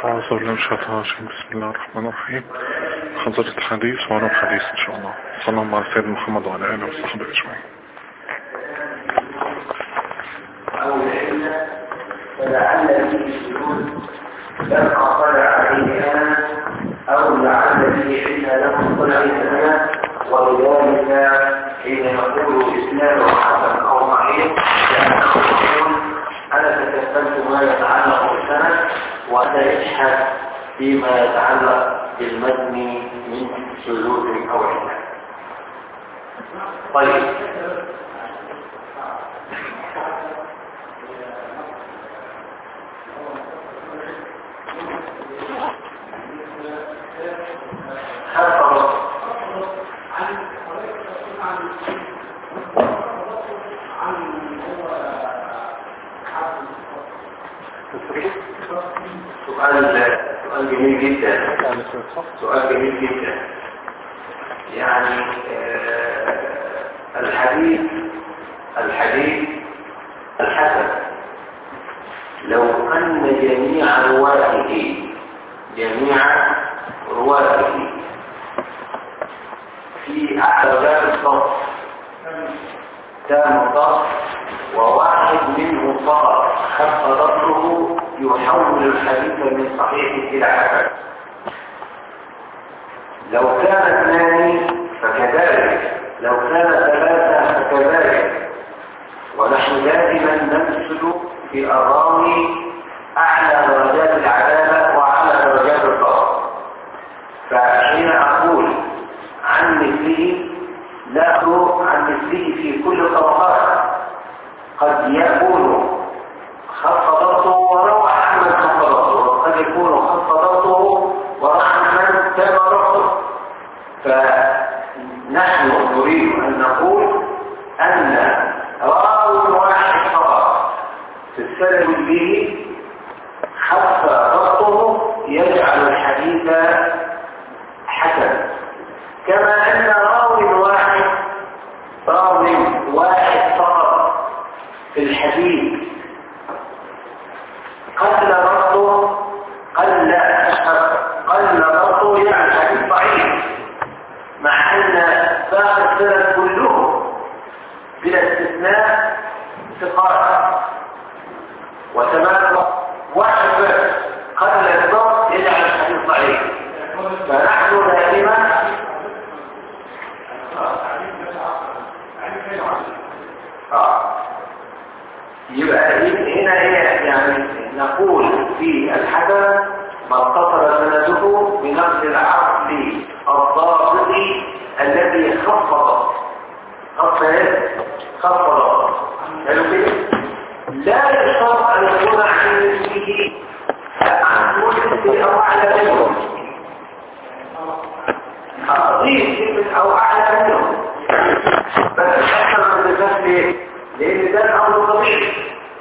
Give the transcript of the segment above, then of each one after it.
أعوذ بالله من الشيطان الرجيم بسم الله الرحمن الرحيم خنزرة الحديث وعنوان الحديث إن شاء الله صلى الله على سيدنا محمد وعلى آله وصحبه أجمعين أو العلة فلعل فيه سجود لم أطلع عليه أنا أو لعل فيه علة لم أطلع عليه أنا ولذلك حين يقول إسلام حسن أو ضعيف لأنه يقول أنا تكفلت ما يتعلق بالسند وأنا يشهد فيما يتعلق بالمتن من شذوذ أو علة طيب خفض سؤال سؤال جميل جدا سؤال جميل جدا يعني آه، الحديث الحديث الحسن لو أن جميع رواته جميع رواته في أعلى باب الصف تام الضبط وواحد منه فقط خف ضبطه يحول الحديث من صحيح إلى حسن لو كان اثنان فكذلك لو كان ثلاثة فكذلك ونحن دائما نمثل في الراوي أعلى درجات العدالة وأعلى درجات الضبط فحين أقول عن مثله لا أقول عن مثله في كل الطبقات قد يكون خفضته وروى عمن خفضته وقد يكون خفضته وروى عمن تم ضبطه فنحن نريد أن نقول أن راوي واحد فقط في السلم به خف ضبطه يجعل الحديث حسن كما أن راو واحد راو واحد فقط في الحديث قل ضبطه قل قل ضبطه يعني الحديث ضعيف مع أن باقي السلف كلهم بلا استثناء ثقات وتمام واحد بس قل الضبط يجعل الحديث ضعيف فنحن دائما آه. يبقى هنا هي يعني نقول في الحدث ما اتصل سنده بنفس العقل الضابط الذي خفض خفض خفض قالوا كده لا يشترط ان يكون عن نفسه عن مسلم او اعلى منه أضيف كلمة أو أعلى منه بس أكثر من الناس ليه؟ لأن ده الأمر طبيعي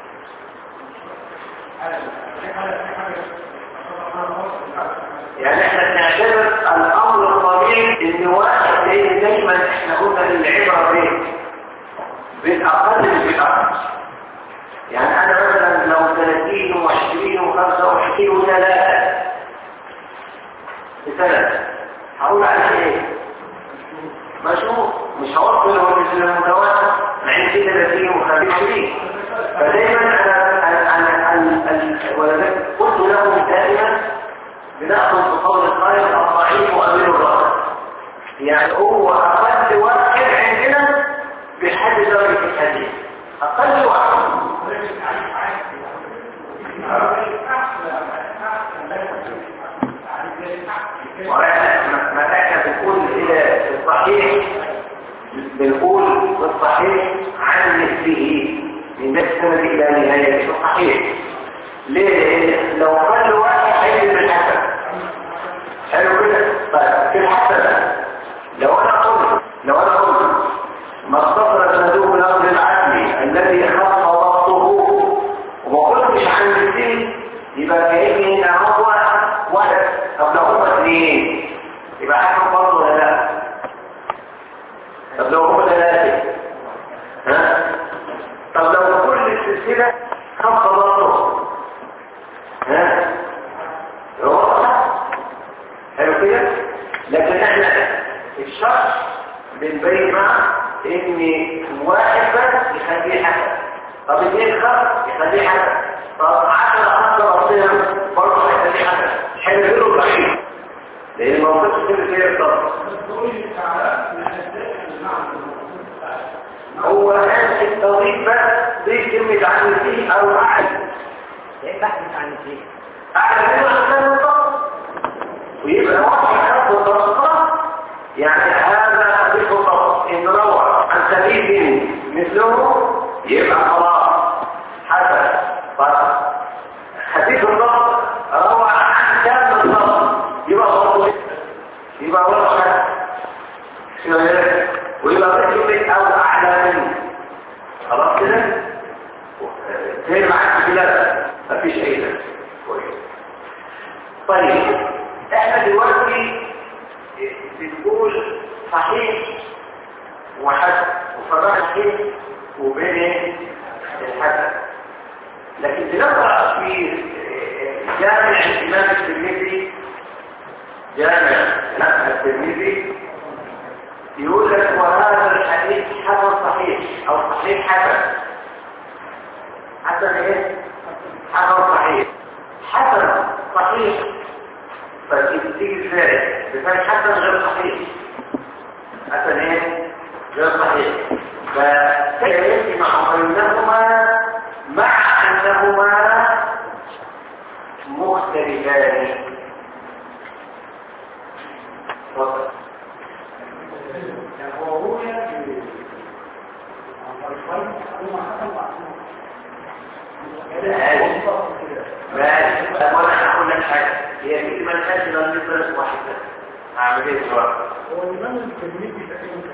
يعني احنا بنعتبر الأمر الطبيعي إن واحد لأن دايما احنا قلنا العبرة بيه بالأقل بالأقل يعني أنا مثلا لو 30 و20 و25 وثلاثة بثلاثة هقول عليه ايه مشهور مش هوصل هو مش المتوسط مع ان في 30 و50 فدايما انا انا انا ولذلك قلت لهم دائما بناخذ بقول القائل الضعيف وامير الراس يعني هو اقل واحد عندنا بحد درجه الحديث اقل واحد ملاك بنقول إلى الصحيح بنقول الصحيح عن مثله من السنة إلى نهاية الصحيح ليه؟ لو قال واحد هيجي بالحسن حلو كده؟ طيب في الحسن لو أنا قلت لو أنا قلت ما اختصر صندوق الأمر العدلي الذي خف ضبطه وما قلتش عن مثله يبقى كأني هنا هو واحد طب لو هما اثنين يبقى حكم برضه ولا لا طب لو هما ثلاثة ها طب لو كل السلسلة خف ضبطه ها الشرط بنبين مع ان واحد بس يخليه حسن طب اثنين خمس يخليه حسن طب 10 خمسة بسيطة برضه هيخليه حسن حلو له ضعيف لان موقفه كده فيه الضبط هو الان التوظيف بس دي كلمة عن فيه او اعلى ايه بحث عن الشيء اعلى منه عشان الضبط ويبقى واحد حرف الضبط يعني هذا حديث الضبط ان روى عن سبيل مثله يبقى خلاص حسن طيب حديث الضبط روى عن كامل الضبط يبقى ضبط يبقى وضع ويبقى رجل او اعلى منه خلاص كده زي معاك كده مفيش اي ده كويس طيب احنا دلوقتي بنقول صحيح وحسن وفرق صحيح وبين الحسن لكن بنقرا في جامع الامام الترمذي جامع الامام الترمذي يقول لك وهذا الحديث حسن صحيح او صحيح حسن حسن ايه حسن صحيح حسن صحيح فتيجي ازاي بفرق حسن غير صحيح حسن ايه غير صحيح فيجمع بينهما مع انهما مختلفان تفضل ماشي وانا هقول لك حاجه هي دي ما لهاش الا نسبه واحده هعمل ايه دلوقتي هو الإمام الترمذي تقريبا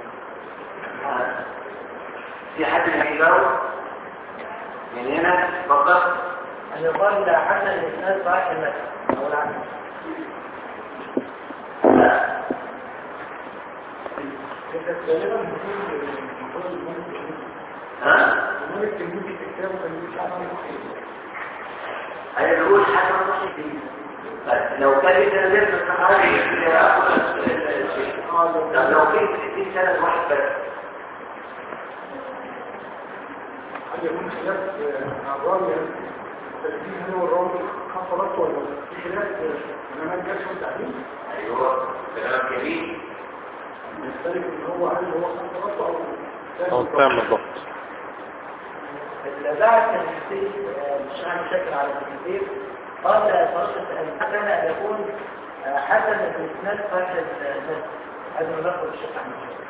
في حد من يجاوب من هنا اتفضل أن يقال لا حسن الإسناد صحيح المثل أو العكس لا إذا غالبا بيكون بيكون الإمام الترمذي ها الإمام الترمذي في كتابه كان بيقول حسن صحيح هي بيقول حسن صحيح طيب لو كان لسه لازم الصحابي ياخد الشيء طب لو في 60 سنه واحد بس هل يكون خلاف مع الراوي الترتيب هل هو الراوي حصلت ولا في خلاف انما الجرح والتعديل ايوه كلام جميل نختلف ان هو هل هو حصلت او او تام بالضبط الإذاعة التنفيذية مش عن مشاكل على التنفيذ قال فرصة الحسن أن يكون حسن الإسناد صحيح الناس هذا ملخص الشيخ أحمد شاكر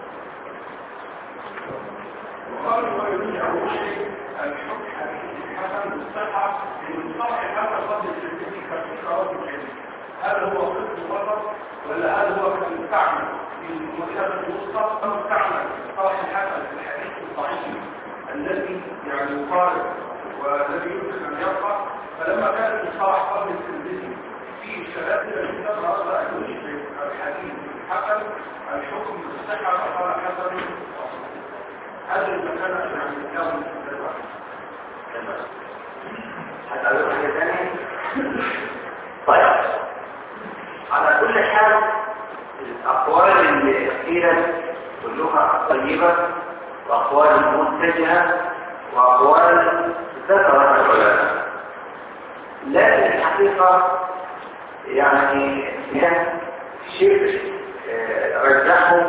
وقال ما يرجع شيء الحكم حسن الصحة من صح حتى قبل التنفيذ كفكرات الحديث هل هو قسم فقط ولا هل هو كمستعمل في المرحلة الوسطى أو مستعمل صالح الحسن في الحديث الضعيف الذي يعني يقارب والذي يمكن أن يرفع فلما كان المصطلح قبل التنفيذ في شباب الذي تظهر لا يشبه الحديث حسن الحكم بالصحة فقال حسن هذا المكان يعني يوم هتقول حاجة ثانية طيب على كل حال الأقوال الأخيرة كلها طيبة وأقوال منتجة وأقوال ذكرها العلماء لكن الحقيقة يعني فيها شيء آه، رجحه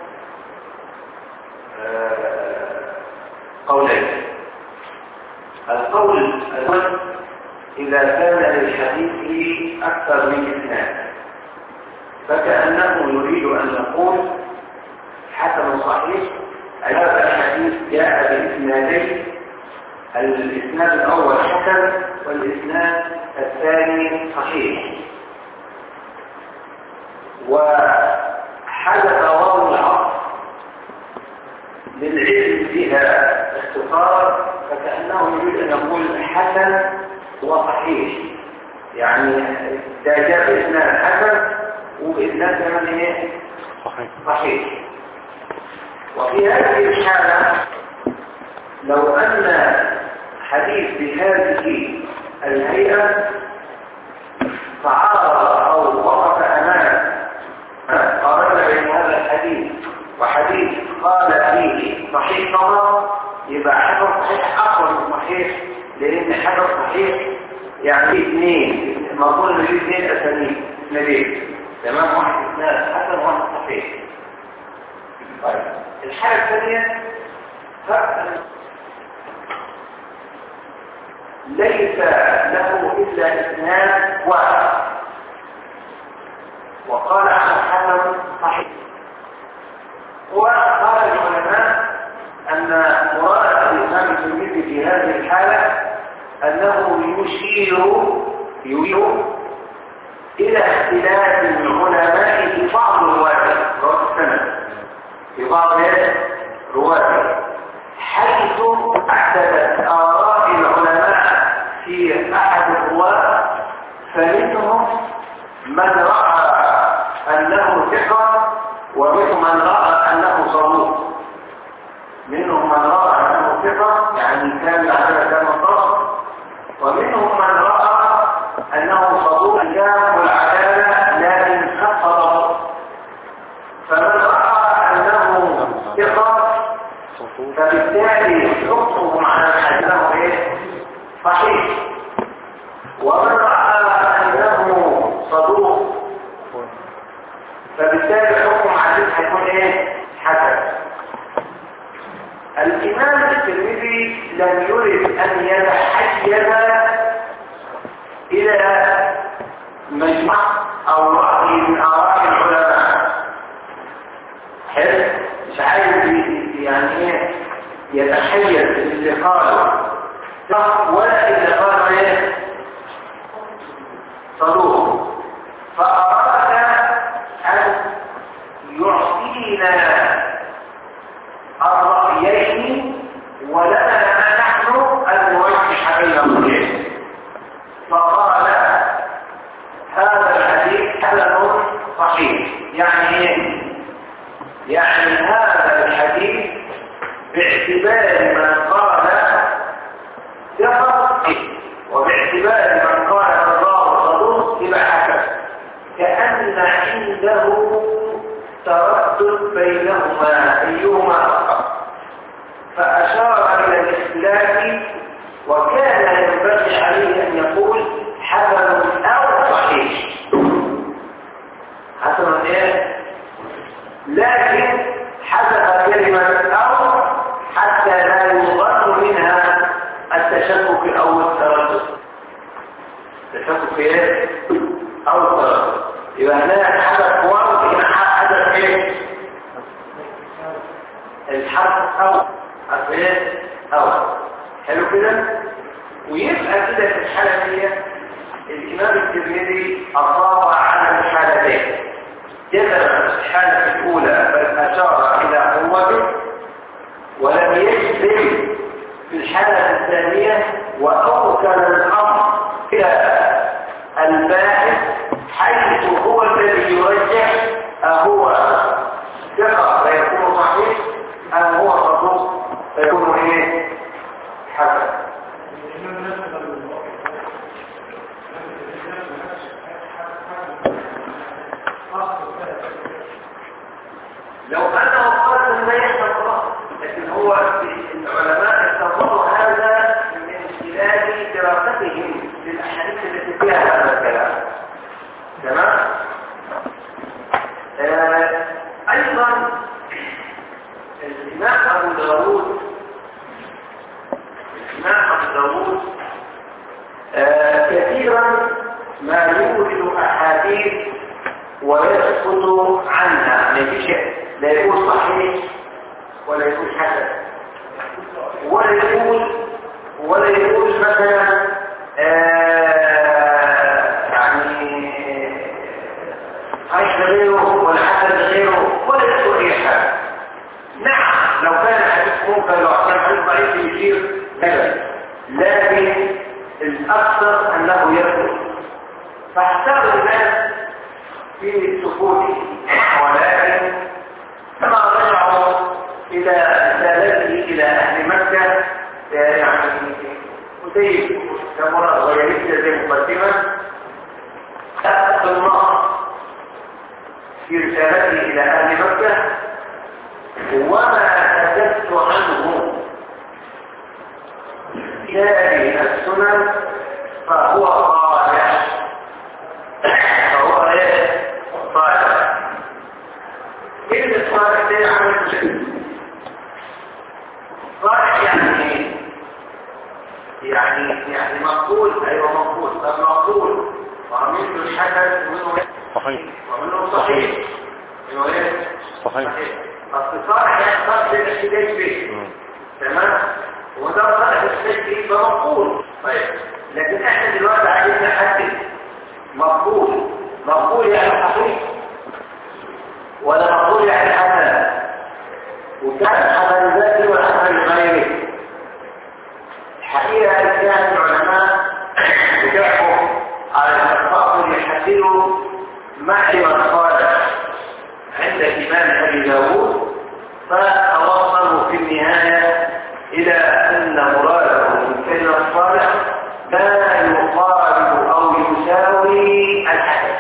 آه، قولين القول الأول إذا كان للحديث أكثر من اثنان فكأنه يريد أن يقول حسن صحيح هذا الحديث جاء بإسنادين الإسناد الأول حسن والإسناد الثاني صحيح وحدث واو العصر للعلم فيها اختصار فكأنه يريد أن يقول حسن وصحيح يعني ده جاء بإسناد حسن وبإسناد كمان ايه صحيح صحيح وفي هذه الحالة لو أن حديث بهذه الهيئة تعارض أو وقف أمام قارن بين هذا صحيح يعني في اثنين المفروض ان في اثنين اسانيد اسنادين تمام واحد اسناد حسن وواحد صحيح طيب الحالة الثانية فرق ليس له إلا اسناد واحد وقال عن الحسن صحيح وقال العلماء أن مراد الإمام الترمذي في هذه الحالة أنه يشير يشير إلى اختلاف العلماء في بعض الروايات رواه السند في بعض رواته حيث اعتدت آراء العلماء في أحد الرواة فمنهم من رأى أنه ثقة ومنهم من رأى أنه صدوق منهم من رأى أنه ثقة يعني كان العدد كان صدق ومنهم من رأى أنه صدوق كان والعدالة لكن خف ضبط فمن رأى أنه ثقة فبالتالي حكمهم على الحديث له ايه صحيح ومن رأى أنه صدوق فبالتالي حكم عليه هيكون ايه حسن الإمام الترمذي لم يرد أن يتحيز إلى مجمع أو رأي من آراء العلماء حلو مش عايز يعني ايه يتحيز اللي قاله صح ولا اللي قاله ايه صدوق فأراد أن يعطينا الرأيين ولنا نحن أن نوجه بين الرأيين فقال هذا الحديث حسن صحيح يعني ايه يعني هذا الحديث باعتبار من قال ثقة وباعتبار من قال الله صدوق يبقى حسن كأن عنده تردد بينهما أيهما أقرب فأشار إلى الاختلاف وكان ينبغي عليه أن يقول حسن أو صحيح حسن إيه؟ لكن حذف كلمة أو حتى لا يظن منها التشكك أو التردد التشكك إيه؟ أو التردد يبقى هنا حذف واو هنا حذف إيه؟ الحرف أو حرف إيه؟ أو حلو كده؟ ويبقى كده في الحالة دي الإمام الترمذي أصاب على الحالتين جذب الحالة الأولى بل أشار إلى قوته ولم يجزم في الحالة الثانية وأوكل الأمر إلى الباحث حيث هو الذي يرجح أهو ثقة فيكون صحيح أم هو صدوق فيكون إيه حسن لو أنه قال لا يحصل خلاص لكن هو العلماء استنبطوا هذا من خلال دراستهم للأحاديث التي فيها هذا الكلام تمام؟ آه أيضا الإمام أبو داوود الإمام أبو داوود آه كثيرا ما يورد أحاديث ويسكت عنها ما في شيء لا يكون صحيح ولا يكون حسن ولا يقول ولا يقول مثلا آه يعني عيش غيره ولا حسن غيره ولا يذكر اي حاجه نعم لو كان حديث ممكن لو كان حديث ضعيف يشير كذا لكن الاكثر انه يذكر فاحتار الناس في سكوته ولكن كما رجعوا إلى رسالته إلى أهل مكة يعني كتيب كمرة غيرية زي مقدمة أخذ الله في رسالته إلى أهل مكة وما أكدت عنه في هذه السنن فهو صالح فهو ايه صالح كلمة صالح دي عمل صالح يعني ايه يعني يعني مقبول ايوه مقبول طب مقبول وعامل له حسن ومنه إيه؟ صحيح ومنه صحيح منه ايه صحيح اصل صالح يعني صالح ده الاحتجاج به مم. تمام وده صالح الاحتجاج به يبقى مقبول طيب لكن احنا دلوقتي عايزين نحدد مقبول مقبول يعني صحيح ولا مقبول يعني حسن وكان حسن ذاتي والحسن غيره الحقيقة كان العلماء بتحكم على الأخطاء يحددوا معي الصالح عند الإمام أبي داود فأوصلوا في النهاية إلى أن مراده من كلمة الصالح لا يقارب أو يساوي الحسن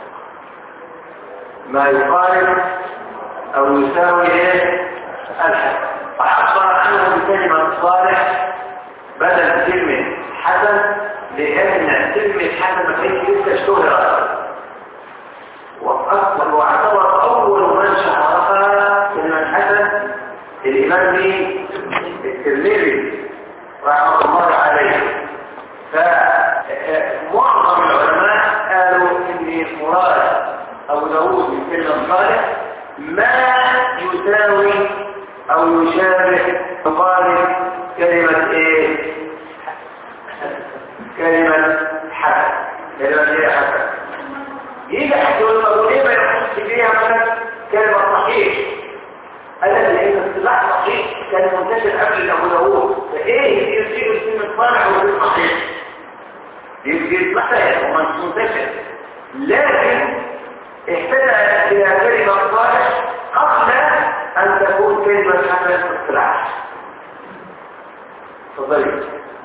ما يقارب أو يساوي إيه؟ الحسن فعبر عنه بكلمة الصالح بدل كلمة حسن لأن كلمة حسن ما كانتش لسه اشتهرت وأكبر واعتبر أول من شهرها كلمة حسن الإمام دي الترمذي رحمة الله عليه فمعظم العلماء قالوا إن مراد أو داود من كلمة صالح ما يساوي أو يشابه مقارب كلمة إيه؟ كلمة حسن كلمة إيه حسن يجي حد يقول له ليه ما يخص فيها مثلا كلمة صحيح قال لك لأن اصطلاح صحيح كان منتشر قبل أبو داوود فإيه يصير اسم الصالح واسم صحيح يصير صحيح وما مش منتشر لكن احتاج إلى كلمة صالح قبل أن تكون كلمة حسنة في الاصطلاح تفضلي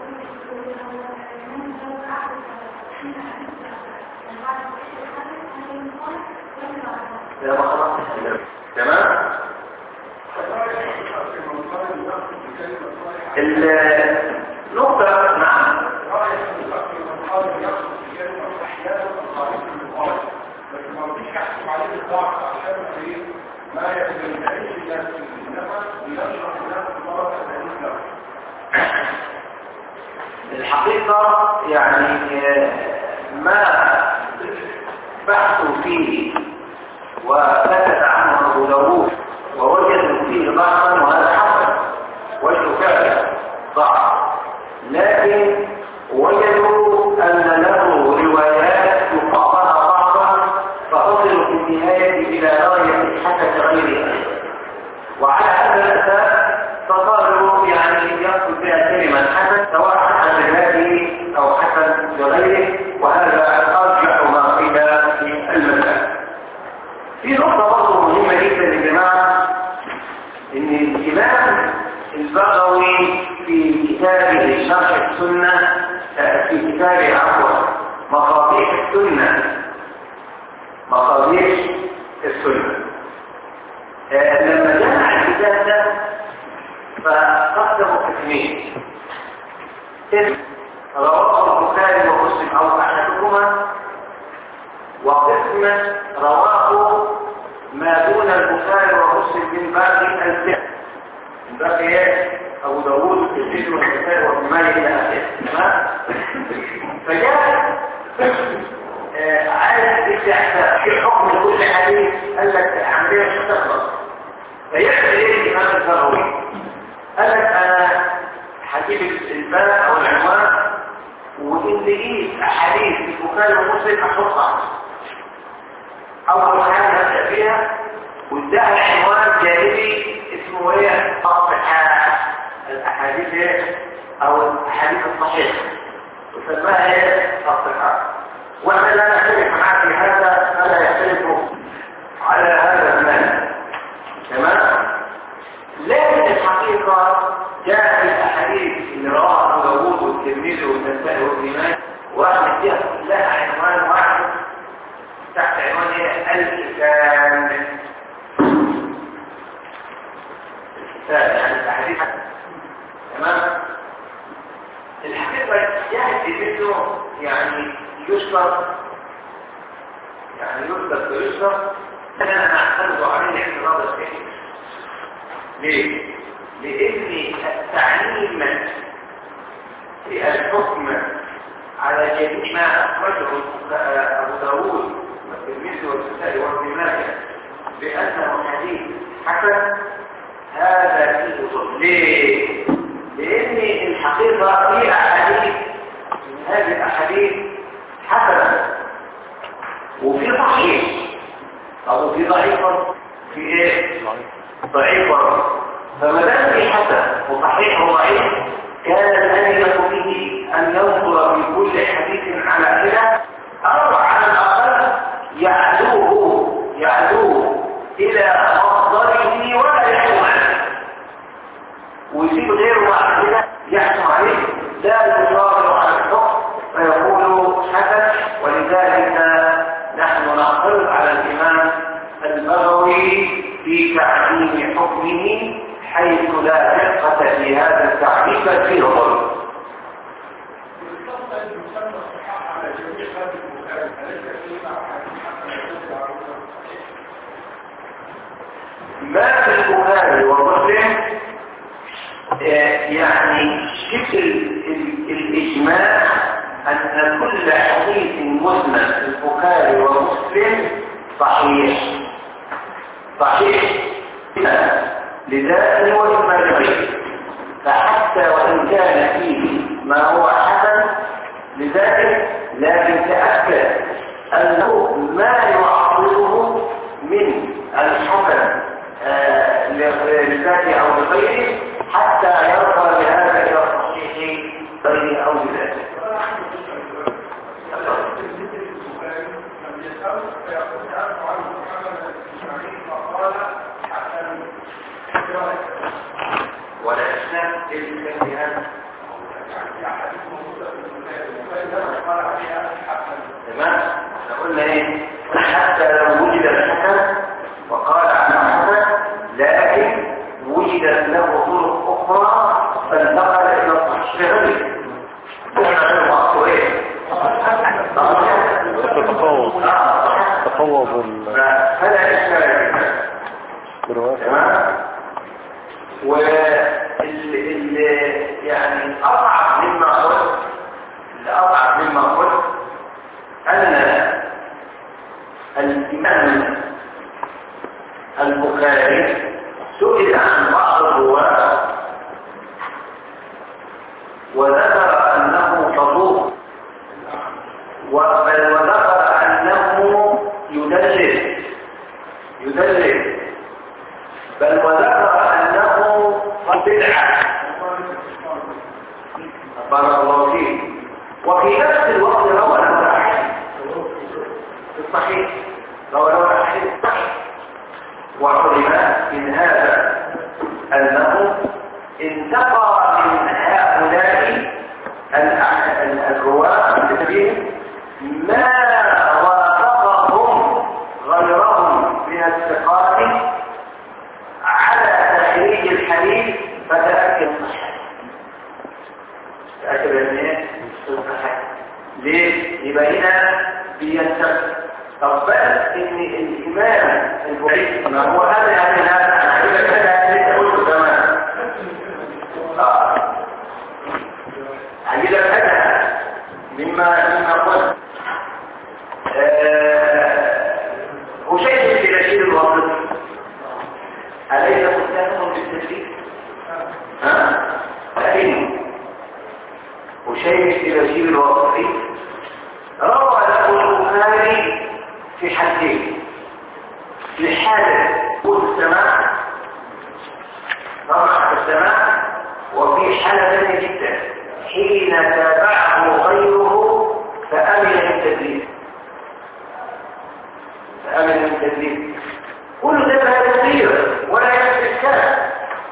يا ما خلاص تمام النقطة نعم ما يتجنبش الناس النفس ويشرح الناس مرة ثانية الحقيقة يعني ما بحثوا فيه وكتب عنه أبو داوود ووجدوا فيه ضعفا وهذا حسن وجدوا فعلا ضعف لكن وجدوا أن له روايات يقاطعها بعضا فأصلوا في النهاية إلى غاية الحسن غيرها وعلى هذا الأساس فقالوا يعني يقصد بها كلمة حسن سواء حسن لذاته أو حسن لغيره وهذا أرجح ما قيل في المسألة في نقطة برضه مهمة جدا يا جماعة إن الإمام البغوي في كتابه شرح السنة في كتابه عفوا مصابيح السنة مصابيح السنة آه، لما جمع الكتاب ده فقدموا قسمين اسم رواه البخاري ومسلم او احدهما وقسم رواه ما دون البخاري ومسلم من باب الفقه من باب ايه ابو داوود والترمذي والبخاري وابن ماجه الى اخره تمام فجاء آه، عايز يستحسن في حكم كل حديث قال لك عندنا مش هتخلص فيعمل ايه الامام البغوي قال لك انا هجيب الباب او العنوان وان لقيت احاديث في البخاري ومسلم احطها اول حاجه ابدا فيها واداها عنوان جانبي اسمه ايه صفحه الاحاديث ايه او الاحاديث الصحيحه وسماها ايه الصحيحه واحنا لا نختلف معاه في هذا فلا يختلف على هذا المعنى تمام لكن الحقيقة جاء في الأحاديث اللي رواها أبو داوود والترمذي والنسائي وابن ماجه واحد فيها لها عنوان واحد تحت عنوان ايه؟ الكتاب الكتاب يعني الأحاديث تمام الحقيقة يأتي منه يعني يشرب يعني يشرب ويشرب أنا أعترض عليه اعتراض الشيء ليه؟ لأن التعليم في الحكم على جميع ما أخرجه أبو داوود والترمذي والنسائي وابن ماجه بأنه حديث حسن هذا فيه ظلم ليه؟ لأن الحقيقة في أحاديث من هذه الأحاديث حسنة وفي صحيح أو في ضعيف في إيه؟ ضعيف فما دام في حسن وصحيح وضعيف كان الأنبة به أن ينظر في كل حديث على كده أو على الأقل يعدوه يعدوه إلى مصدره ولا يحكم عليه ويسيب غيره بعد كده يحكم عليه لا يصادر على الحكم فيقول حسن ولذلك نحن نعترض على الإمام البغوي في تعليم حكمه حيث لا دقة في هذا التعليم بل فيه ظلم بالضبط المسمى الصحاح على جميع هذه البخاري أليس فيه مع حديث حسن الذي عرفه ما في البخاري ومسلم آه، يعني شكل ال- الإجماع أن كل حديث مسند في البخاري ومسلم صحيح صحيح لذاته وإما لغيره فحتى وإن كان فيه ما هو حسن لذلك لكن تأكد أنه ما يعطله من الحسن آه، لذاته أو لغيره حتى يرقى بهذا إلى الصحيح غيره أو بذاته ولا إسلام إلا بهذا تمام احنا قلنا ايه حتى لو وجد الحسن وقال عنه حسن لكن وجدت له طرق اخرى فانتقل الى الصحيح غيره احنا عنه اصله ايه تتفاوض آه. تفاوض ال- فلا اشكال في ذلك. بالرواية تمام وال ال يعني اضعف مما قلت الاضعف مما قلت ان الامام البخاري سئل عن بعض الرواه وذكر انه صدوق بل وذكر انه يدلس يدلس بل وذكر انه بدعه بارك الله فيك وفي نفس الوقت روى له الاحاديث في الصحيح روى له الاحاديث الصحيح وعلم من هذا انه انتقى من هؤلاء الأح- ال- الرواه الكثير ما وافقهم غيرهم من الثقات على تخريج الحديث فتأكد صحته تأكد ان ايه صحته ليه يبقى هنا بينتقد طب بس ان الامام البخاري ما هو هذا يعني هذا انا عايز كده اللي قلته زمان اه عايز كده مما مما قلت آه، هشيم في نشيد الوسط أليس مستهدف بالتدريب؟ ها؟ لكن هشيم في نشيد الوسط روى له البخاري في حدين في حالة قول السماع رفع السماع وفي حالة ثانية جدا حين تابعه غيره فأمن من التدريب فأمن من التدريب كل ده لا يصير ولا يحدث الكلام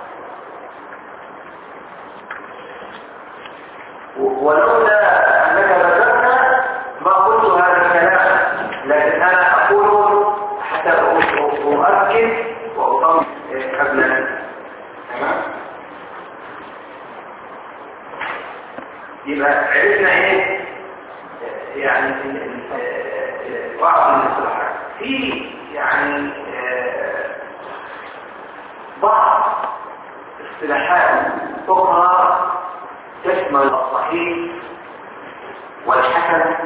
ولولا أنك ذكرت ما قلت هذا الكلام لكن أنا أقول حتى أؤكد وأطمئن أبنائي تمام يبقى عرفنا ايه يعني ال- ال- آه، بعض الاصطلاحات في يعني آه، بعض اصطلاحات أخرى تشمل الصحيح والحسن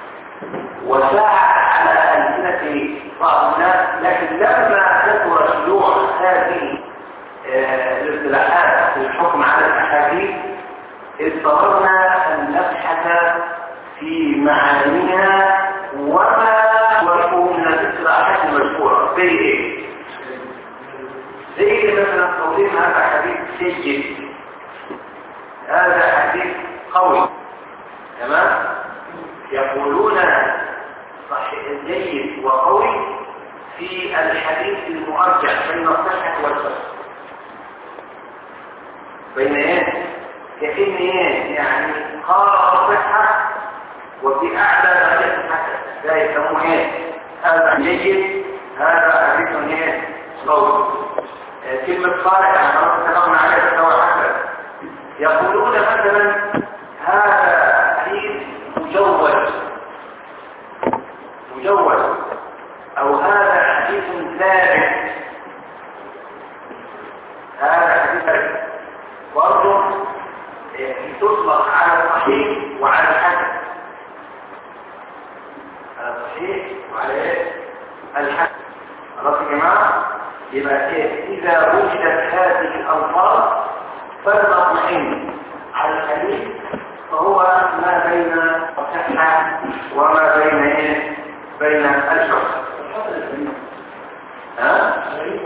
وساعد على ألسنة بعض الناس لكن لما كثر شيوع هذه آه، الاصطلاحات في الحكم على الأحاديث اضطررنا أن نبحث في معانيها وما وفقه من الاصطلاحات المذكورة زي ايه؟ زي مثلا توضيح هذا حديث جيد هذا حديث قوي تمام يقولون صحيح جيد وقوي في الحديث المرجح بين الصحة والفسق بين ايه؟ كأن ايه؟ يعني قال الصحة وفي أعلى درجة الحسن ده يسموه ايه؟ هذا جيد هذا حديث ايه؟ قوي آه، كلمة صالح يعني خلاص اتفقنا عليها سواء حسن يقولون مثلا هذا حديث مجود مجود او هذا حديث ثابت هذا حديث ثابت برضه آه، تطلق على الصحيح وعلى الحسن على الصحيح وعلى ايه الحسن خلاص يا جماعه يبقى ايه اذا وجدت هذه الالفاظ فلنطمئن على الحديث فهو ما بين الصحة وما بين ايه بين الشخص ها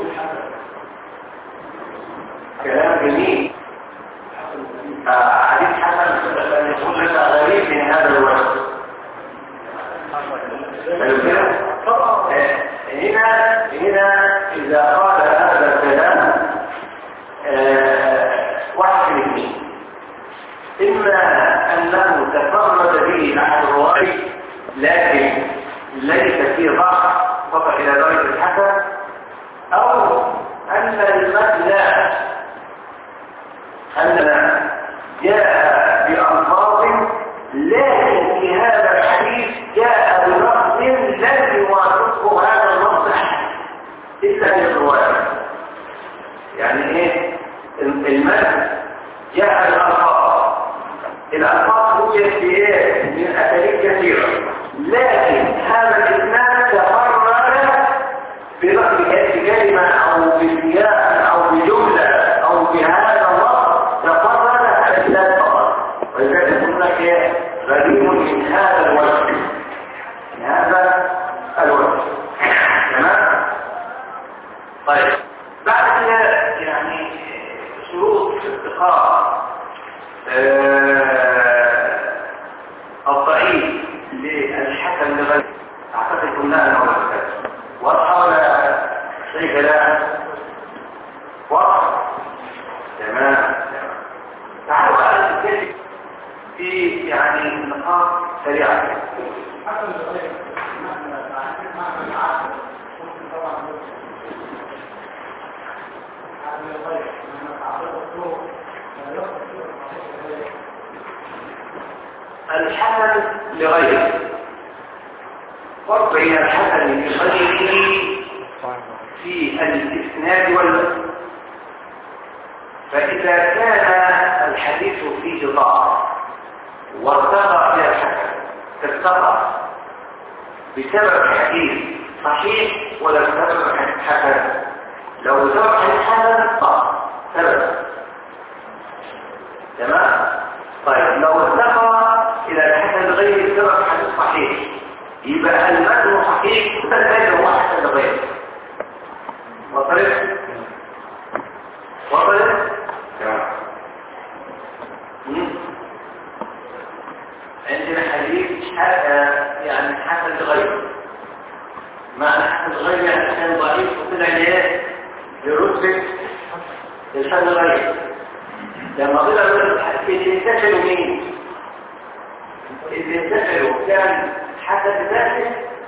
كلام جميل آه، حديث حسن يقول لك غريب من هذا الوقت حلو كده؟ آه، هنا هنا إذا قال هذا الكلام آه، واحد من اثنين إما أنه تفرد به أحد الرواة لكن ليس فيه ضعف وصل إلى درجة الحسن أو أن المثل أننا جاء بألفاظ لكن في هذا الحديث جاء بلفظ لم يوافقه هذا النص إلا في الرواية يعني إيه المثل جاء بالألفاظ الألفاظ وجدت في إيه من أساليب كثيرة لكن هذا الإسناد تفرد بلفظ كلمة أو بسياق أو بجملة أو بهذا اللفظ تفرد الإسناد فقط ولذلك يقول لك إيه غريب من هذا الوجه من هذا الوجه تمام طيب بعد كده يعني شروط اتقاء الضعيف للحكم لغير اعتقد كلها المعرفات واضحه ولا شيء لا واضح تمام تمام تعالوا بقى نتكلم في يعني نقاط سريعه حتى الغير مهما مهما العقل ممكن طبعا هذا الغير لما تعرض الطرق لا يخطئ الغير الحسن لغيره فرق بين الحسن لغيره في الإسناد والمتن فإذا كان الحديث فيه ضعف وارتقى إلى الحسن ارتقى بسبب حديث صحيح ولا بسبب حديث حسن لو بسبب حديث حسن ضعف سبب تمام طيب لو ارتقى إلى الحسن غير بسبب حديث صحيح يبقى المتن صحيح فالباقي هو حسن غير وصلت وصلت مم. عندنا حديث ح- يعني حسن غير معنى حسن غير يعني كان ضعيف وطلع ليه لرتبة الحسن غير لما طلع اللي انتشلوا مين اللي انتشلوا كان حسن ذاته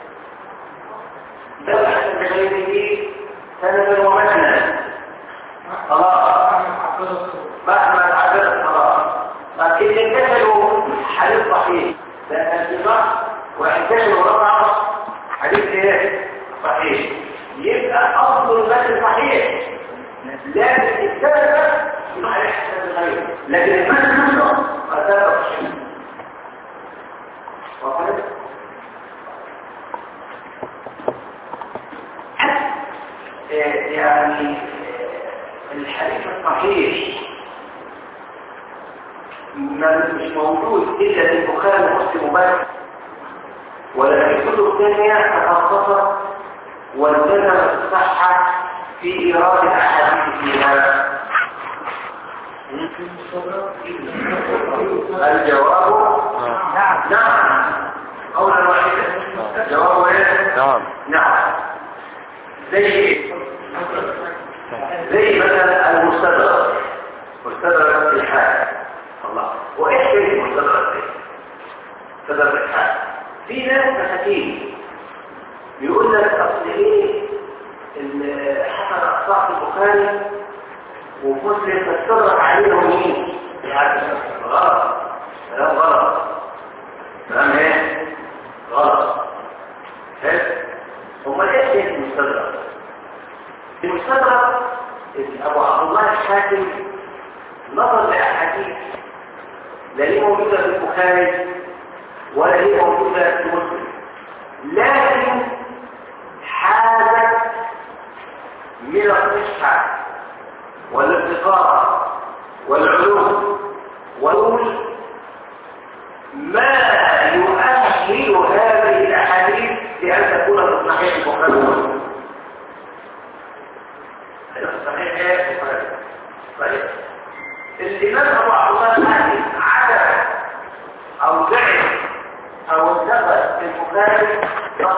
لو حسن غيره سندا ومتنا خلاص مهما تعبرت خلاص لكن اللي انتشلوا حديث صحيح لأن الاتفاق واحتاج ورفع حديث ايه صحيح يبقى اصل المثل صحيح لكن السبب عليه حسن الغير لكن المثل نفسه أثابه الشيء وصلت يعني الحديث الصحيح ما مش موجود إلا في البخاري ومسلم بس ولا في كتب ثانية تخصصت والتزمت الصحة في إيراد الأحاديث فيها الجواب نعم نعم قولا واحدا الجواب ايه نعم نعم زي ايه زي مثلا المستدرك مستدرك الحال الله وايش كيف المستدرك ده مستدرك الحال في ناس مساكين بيقول لك اصل ايه ال- حسن اصحاب البخاري ومسلم تستدرك عليهم مين يعني غلط كلام غلط كلام ايه غلط حلو امال ايش هي المستدرك المستدرك ابو عبد الله الحاكم نظر لاحاديث لا هي موجوده في البخاري ولا هي موجوده في مسلم لكن حالت من الصحه والارتقاء والعلوم والعلوم ما يؤهل هذه الاحاديث لان تكون في صحيح البخاري ومسلم صحيح ايه البخاري طيب الامام ابو عبد الله الحاكم عدم او زعم او انتقد في البخاري نص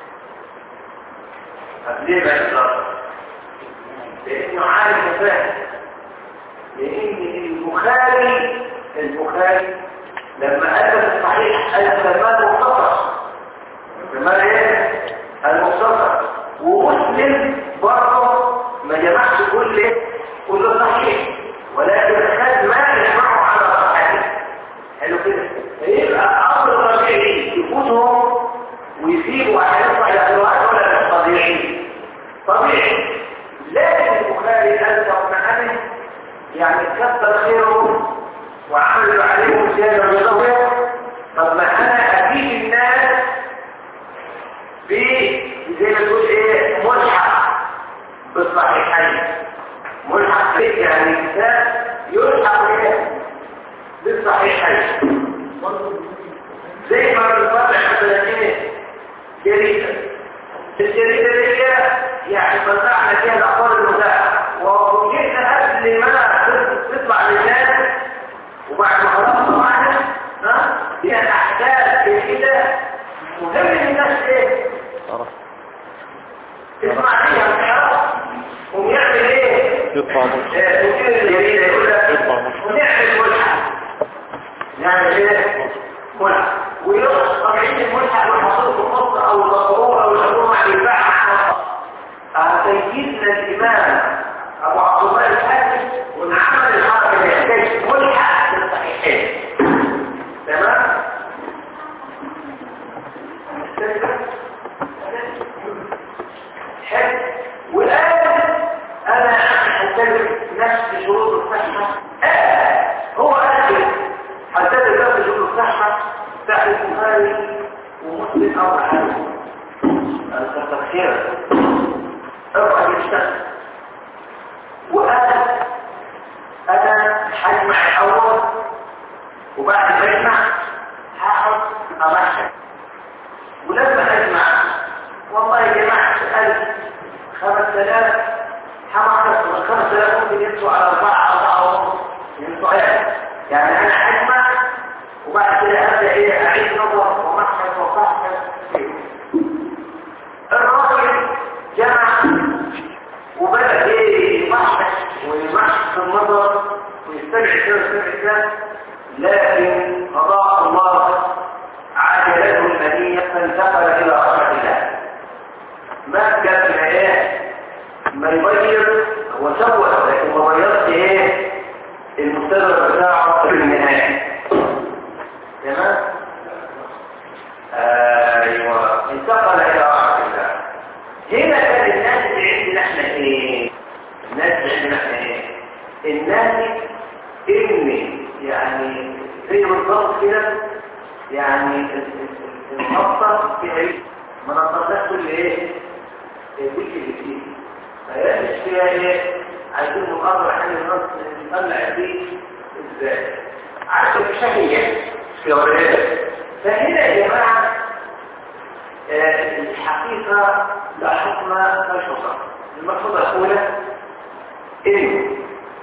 طب ليه ما يقدر لانه عالم فاهم لان البخاري البخاري لما ألف الصحيح ألف كلمات مختصر كلمات ايه؟ المختصر ومسلم برضه ما جمعش كل كل صحيح ولكن خد ما يجمعه على صحيح حلو كده يبقى أمر طبيعي يفوتهم ويسيبوا على يطلع إلى الواحد ولا مش طبيعي طبيعي لكن البخاري أنت ومعنى يعني كثر خيره وعملوا عليهم زيادة بيضاوية طب ما انا افيد الناس ب زي ما تقول ايه ملحق بالصحيحين ملحق فيه يعني كتاب يلحق ايه بالصحيحين زي ما بنطبع مثلا ايه جريدة الجريدة دي يعني طلعنا فيها الاخبار المتاحة وجئنا قبل ما تطلع للناس وبعد ما خلصنا معنا ها هي الاحداث كده مهم الناس ايه عرف تسمع فيها الحرام ويعمل ايه يطلع مش آه، وكده الجريدة يقول لك يطلع مش ونعمل ملحق نعمل ايه ملحق ويقص طبيعين الملحق والحصول في النص او الضرورة او الحكومة على الباع سيدنا الامام ابو عبد الله الحاكم ونعمل الحركة اللي يحتاج ملحق للصحيحين تمام حلو والآن أنا أنتبه نفس شروط الصحة آه هو أكل أنتبه نفس شروط الصحة بتاع البخاري ومسلم أو أحد أنت تخير ارفع يشتغل وأنا أنا هجمع الأول وبعد ما أجمع هقعد أمشي ولما أجمع والله جمعت ألف خمس آلاف حمقت خمس آلاف ممكن يمسوا على أربعة أربعة ونص يمسوا على يعني أنا أجمع وبعد كده أبدأ إيه أعيد نظر ومحفظ وصحفظ الراجل جمع وبدأ إيه يمحفظ ويمحفظ النظر ويستمع كده ويستمع كده لكن أضاع الله عجلته المنية فانتقل إلى رحمة الله ما كان ايه ما يغير هو سوى لكن ما غيرش ايه المستقبل بتاعه في النهايه تمام آه ايوه انتقل الى رحمه الله هنا كان الناس اللي عندنا احنا ايه الناس اللي عندنا احنا ايه الناس ان يعني زي بالظبط كده يعني المخطط في عيد ما نطلعش كل ايه الوجه اللي فيه فهي مش فيها ايه عايزين مقرر حل النص نطلع دي ازاي عشان الشهية في ولاد فهنا يا جماعه آه، الحقيقه لا حكم ملحوظه الملحوظه الاولى ان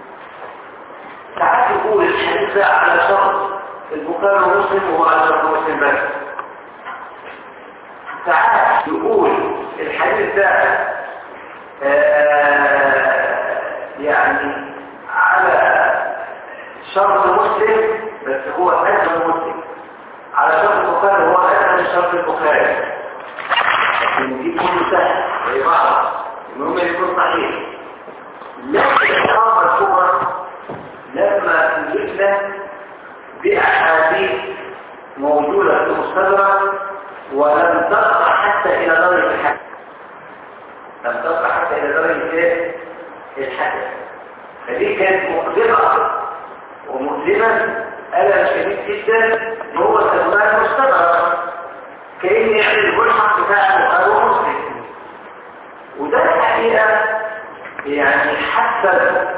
ساعات يقول الحديث ده على شرط البخاري ومسلم وهو على شرط مسلم بس ساعات يقول الحديث ده آه، يعني على شرط مسلم بس هو أدنى مسلم على شرط البخاري هو أدنى من شرط البخاري لكن دي كله سهل زي بعض المهم يكون صحيح لكن الإقامة الكبرى لما جئنا بأحاديث موجودة في المستدرك ولم تقع حتى إلى درجة الحدث لم تقع حتى إلى درجة إيه؟ الحدث فدي كانت مؤلمة ومؤلمة ألم شديد جدا وهو سماه المستدرك كأن يعني الملحق بتاع البخاري ومسلم وده الحقيقة يعني حسب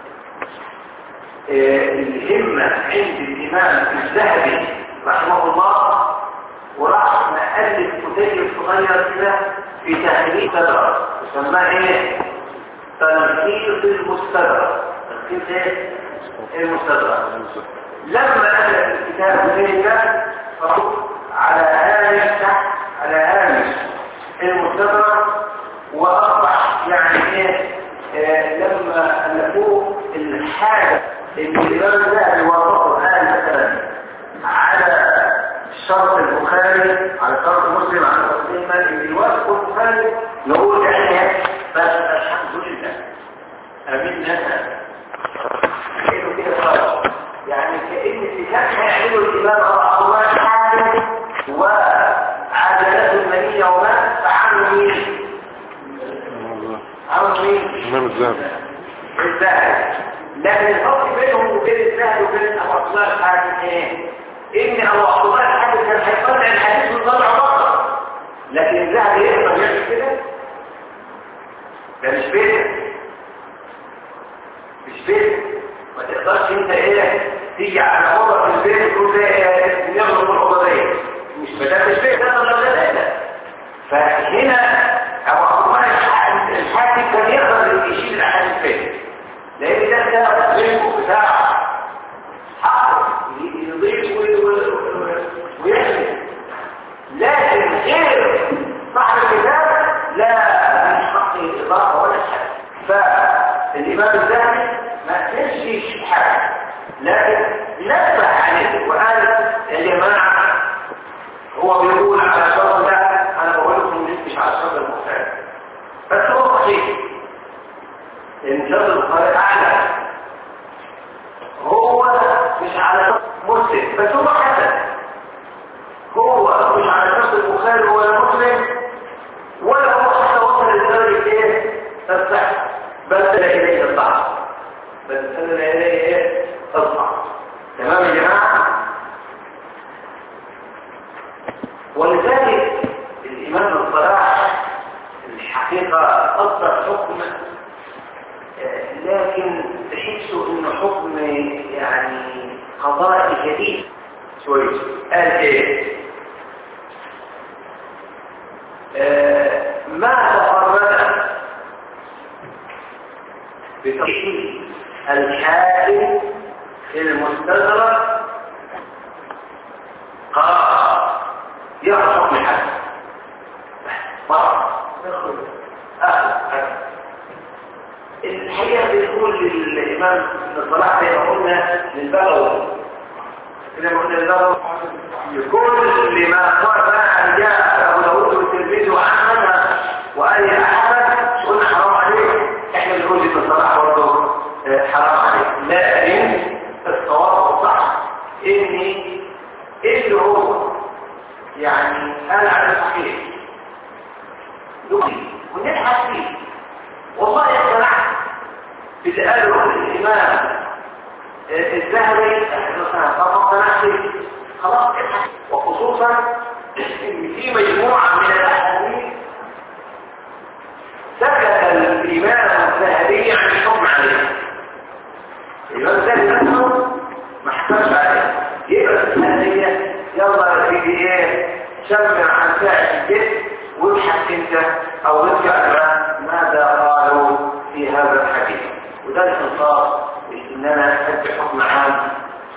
الهمة عند الإمام الذهبي رحمه الله وراح مؤلف كتيب صغير كده في تحليل صدر يسماه ايه؟ تلخيص المستدرك تلخيص ايه؟ المستدرك لما ألف الكتاب ذلك فحط على هامش تحت على هامش المستدرك وأصبح يعني ايه آه لما ألفوه الحاجة اللي الإمام الذهبي وصفه الآن مثلا على شرط البخاري على شرط مسلم على مسلم اللي يوافق البخاري يقول يعني بس الحمد لله امين ناسا كأنه كده خالص يعني كأن الكتاب هيعملوا الإمام رحمه الله حاجة وعادلاته المنية وما فعملوا مين؟ عملوا مين؟ الإمام الذهبي الذهبي لكن الفرق بينهم وبين الذهبي وبين أبو عبد الله الحاكم ايه؟ ان ابو عبد الله الحاكم كان هيطلع الحديث من طلع بره لكن الذهبي يقدر يعمل كده ده مش بيت مش بيت ما تقدرش انت ايه تيجي على اوضه في البيت وتقول ده ايه نغلق الاوضه دي مش ده مش بيت ده ولا ده ده فهنا ابو عبد الله الحاكم كان يقدر يشيل الاحاديث فيه لان ده ده الرزق بتاعه حقه يضيف ويحمل لكن غير صاحب الكتاب لا مش حقه اضافه ولا شيء فالامام الذهبي ما تنسيش حاجه لكن نبه عليه وقال يا جماعه هو بيقول على الشرط ده انا بقول لكم مش على الشرط المختلف بس هو صحيح ان شرط البخاري اعلى هو مش على مسلم بس هو حسن هو مش على نفس البخاري ولا مسلم ولا هو حتى وصل لدرجه ايه الصحه بل سنة اليه الضعف بل سنة اليه ايه الضعف تمام يا جماعه ولذلك الامام الصلاح الحقيقه اصدر حكم لكن تحسوا انه حكم يعني قضائي جديد شوي قال ايه آه ما تفرد بتصحيح الحاكم في المستدرك قال يرى حكم الحاكم مرة أخذ الحقيقة بتقول للإمام الصلاح زي ما قلنا للبغوي كده ما قلنا للبغوي كل ما قال بقى جاء أبو داود والترمذي وأحمد وأي أحمد قلنا حرام عليه إحنا بنقول لابن الصلاح برضه حرام عليه لكن الصواب الصح إن اللي هو يعني هذا على الصحيح نقي ونبحث فيه والله اقتنعت باللي قاله الامام الذهبي فقط اقتنعت فيه خلاص ابحث وخصوصا ان في مجموعه من الاحاديث سكت الامام الذهبي عن الحكم عليه الامام الذهبي نفسه ما حكمش عليه يبقى الحادية يلا يا سيدي ايه سمع عن ساعة الجسم وابحث انت او ارجع لنا ماذا قالوا في هذا الحديث وده الانصاف ان انا ادي حكم عام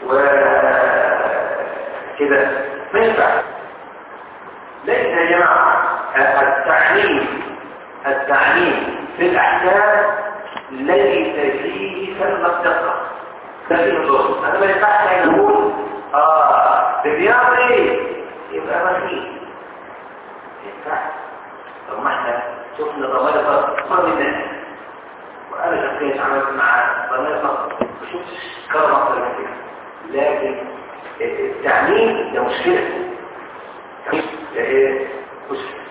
وكده ما ينفع ليس يا جماعه التعليم التعليم في الاحكام ليس فيه كلمه دقه لكن الظلم انا ما ينفعش ان اقول اه ده بيعمل يبقى ما فيه ينفع طب ما احنا شفنا ضمائر صار الناس وانا شخصيا عملت مع ضمائر ما شفتش كرم اكتر من كده لكن التعليم ده مشكله ده ايه مشكله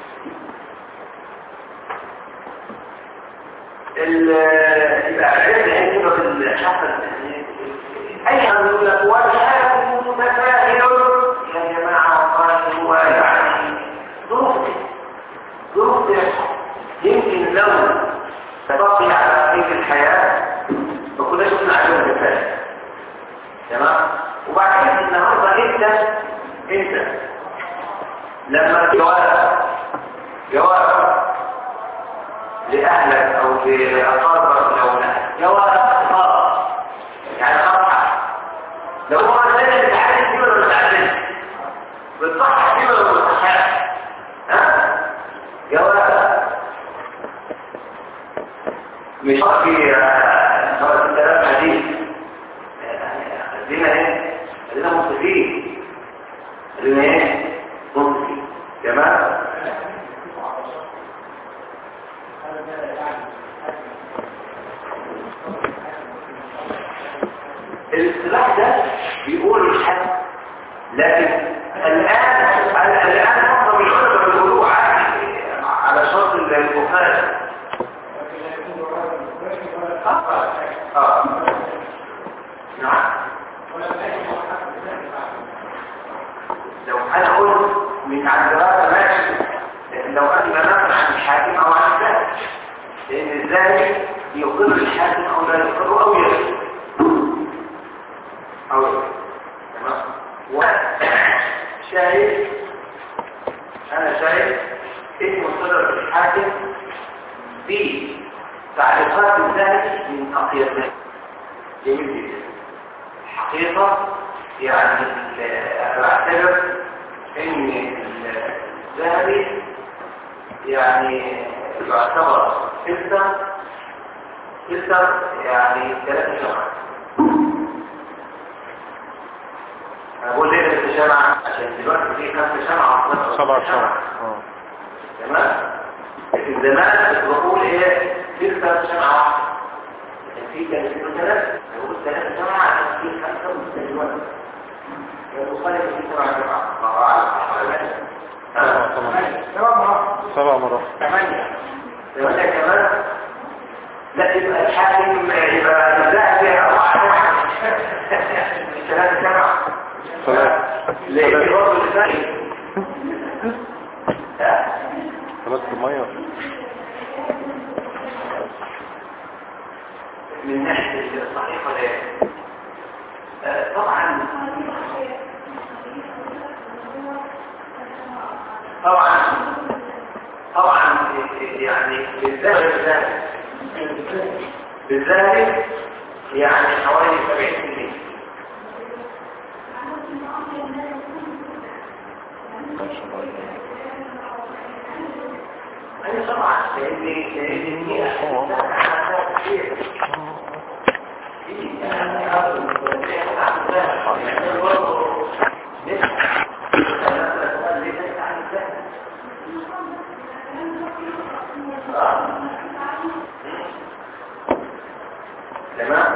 الأعداد عندنا في الحفل أي حد يقول لك والحاكم متفاهل يا جماعة قال هو يعني ظروف ظروف يمكن لو تبقي على طريق الحياة فكنا شفنا عليهم كفاية تمام وبعد كده النهارده انت انت لما جواب جواب لأهلك أو لأقاربك لو جواب خاص يعني خاص لو هو مثلا بتعلم فيه ولا بتعلم بتصحح فيه ولا بتصحح ها جواب مش في صارت الكلام حديث خلينا ايه خلينا منصفين خلينا ايه منصفين تمام الاصطلاح ده بيقول الحد لكن الآن الآن معظم العلماء بيقولوا عادي على شرط البخاري اه نعم لو انا قلت من عن دراسه ماشي لكن لو انا بنقل عن الحاكم او عن الزاهد لان الزاهد يقر الحاكم او لا يقر او يقر او يقر تمام وشايف انا شايف اسم صدر الحاكم في تعليقات الزاهد من اقيادات جميل جدا الحقيقه يعني انا بعتبر ان الذهبي يعني يعتبر ستة ستة يعني ثلاثة شمعة أنا بقول ليه ثلاثة شمعة عشان دلوقتي في خمسة شمعة سبعة شمعة اه تمام لكن زمان كنت بقول ايه ستة شمعة واحدة لكن في كان في ثلاثة بقول ثلاثة شمعة عشان في خمسة وستة دلوقتي يخالف في سبعة شمعة الله أعلم سبع مرات ثمانية ثمانية كمان لا يبقى الحاكم يبقى الذهب أو على ثلاثة سبعة ثلاث ليه برضه الثاني ثلاث مية من ناحية الصحيحة ده آه، طبعا طبعا طبعا يعني بالذات بالذات بالذات يعني حوالي 70% أنا طبعا لأني لأني هي تمام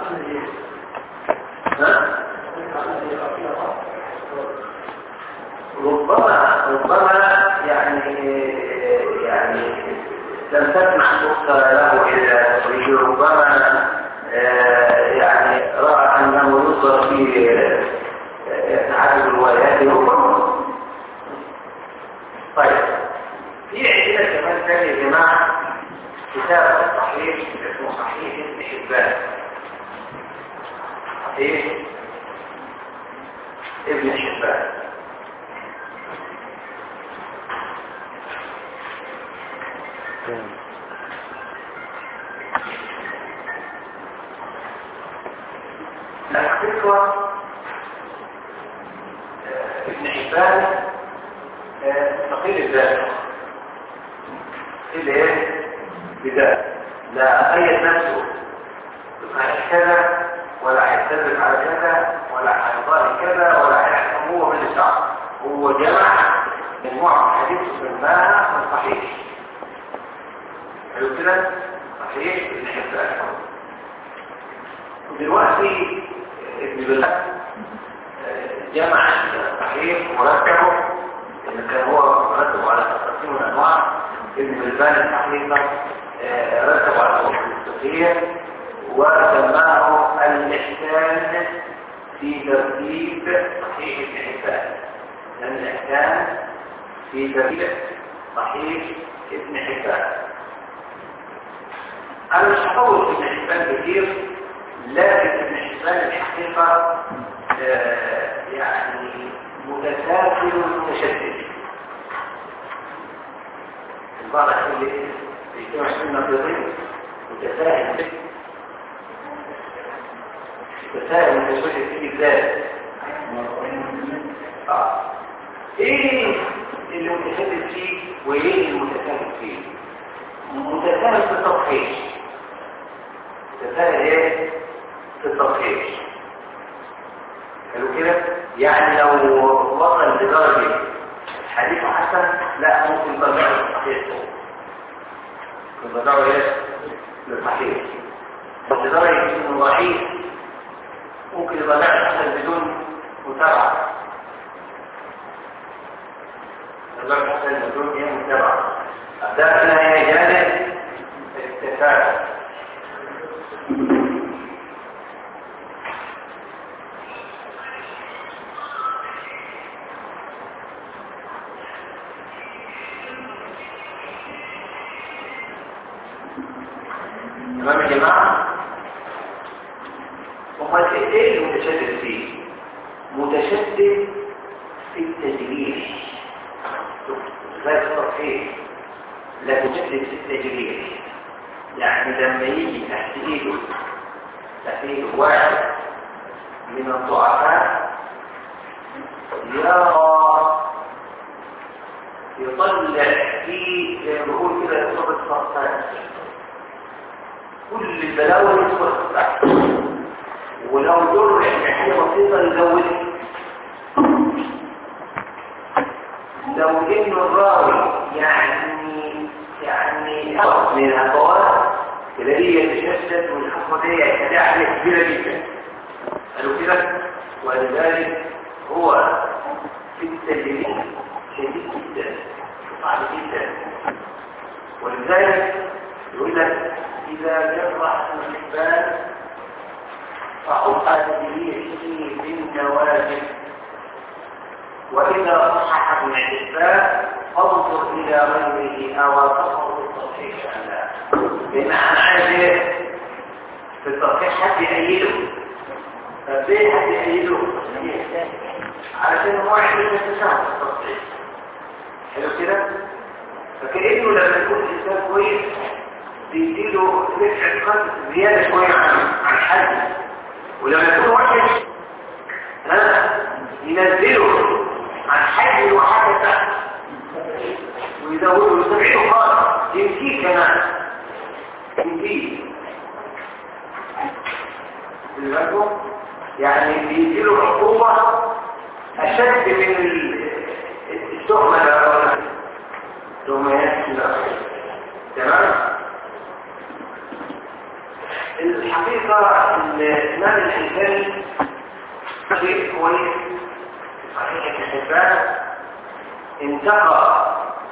ها ربما ربما يعني يعني لم تسمع نقطة له إلى تصريحه ربما آه، يعني رأى أنه ينظر في آه، تعدد الروايات ربما طيب في عندنا كمان ثاني يا جماعة كتاب صحيح اسمه صحيح ابن حبان صحيح ابن حبان الحقيقة آه، ابن حبان آه، ثقيل الذات ثقيل ايه؟ بذات لا قيد نفسه بصحيح كذا ولا هيكتذب على كذا ولا هيضاهي كذا ولا هيحكم هو من الشعب هو جمع مجموعة حديث سماها من صحيح حلو كده صحيح ابن حبان ودلوقتي ابن بلاد جمع صحيح مرتبه ان كان هو مرتب على تقسيم الانواع ابن بلبان الحقيقه آه، رتب على الوصف الفقهيه وسماه الاحسان في ترتيب صحيح ابن حبان الاحسان في ترتيب صحيح ابن حبان انا مش هطول في ابن حبان كتير لكن ابن حبان الحقيقة آه، يعني متساهل متشدد البعض يقول لي بيجتمع سنة بيضين متساهل متساهل متشدد في الذات آه. ايه اللي متشدد فيه وايه اللي متساهل فيه متساهل في التصحيح متساهل ايه في التصحيح قالوا كده يعني لو وصل لدرجة حديث حسن لا ممكن ترجعه للصحيح ممكن ترجعه ايه للصحيح بس لدرجة انه ضعيف ممكن يبقى حسن بدون متابعة درجة حسن بدون ايه متابعة ده هنا هي جانب التفاعل تمام يا جماعة امال ايه المتشدد فيه متشدد في التجريح لا التصحيح لا تجدد في التجريح يعني لما يجي تحت ايده تحت ايده واحد من الضعفاء يرى يطلع في زي ما بقول كده إصابة سرطان كل البلاوي يدخل تحت ولو جرح حاجة بسيطة يزودها لو ان الراوي يعني يعني من الهفوات تلاقيه يتشدد والحكمة دي يتدعى عليه كبيرة جدا قالوا كده ولذلك هو في التجريب شديد جدا صعب جدا ولذلك يقول لك إذا جرح الحبان فحق تجريحه بالنواجذ وإذا صحح ابن حبان فانظر إلى غيره أو تصور التصحيح أم لا لأن أنا عايز إيه؟ في التصحيح حد يأيده طب ليه حد يأيده؟ علشان هو يحمل التساهل في التصحيح حلو كده؟ فكأنه لما يكون الإنسان كويس بيديله رفع قدر زيادة شوية عن عن حد ولما يكون وحش لا ينزله عن حجم وحاجة تحت ويزوده ويستبعده خالص يمشيه كمان يمشيه بالبالكم يعني بيديله عقوبة أشد من التهمة التهمات تمام الحقيقة الإمام الحساني شيء كويس صحيح الحسان انتقى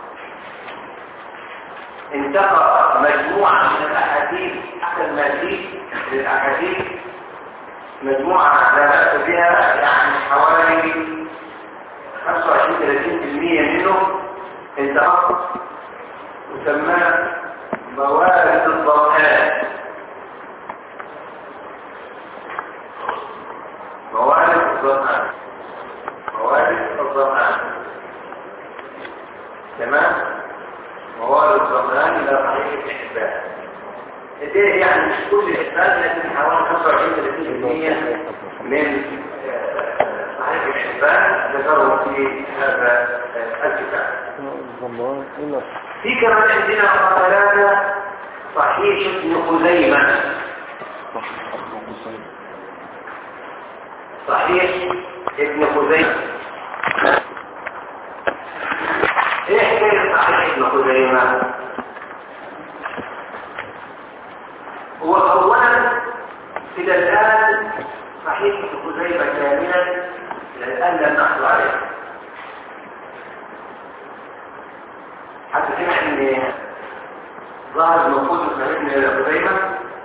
انتقى مجموعة من الأحاديث أحسن ما فيه للأحاديث مجموعة لا بأس بها يعني حوالي 25 30% منه انتقى وسماه موارد الظمآن موارد الظمآن موارد الظمآن تمام موارد الظمآن إلى صحيح الإحبان ده يعني مش كل الإحبان لكن حوالي 25 30% من آه، صحيح الإحبان ذكروا في هذا آه، الكتاب الله إلا في كمان عندنا ثلاثة صحيح ابن خزيمة صح أبو حسين صحيح ابن خزيمة ايه حكاية صحيح ابن خزيمة هو اولا الى الان صحيح ابن خزيمة كاملا الى الان لم نحصل عليه حتى سمع ان ظهر موجود صحيح ابن خزيمة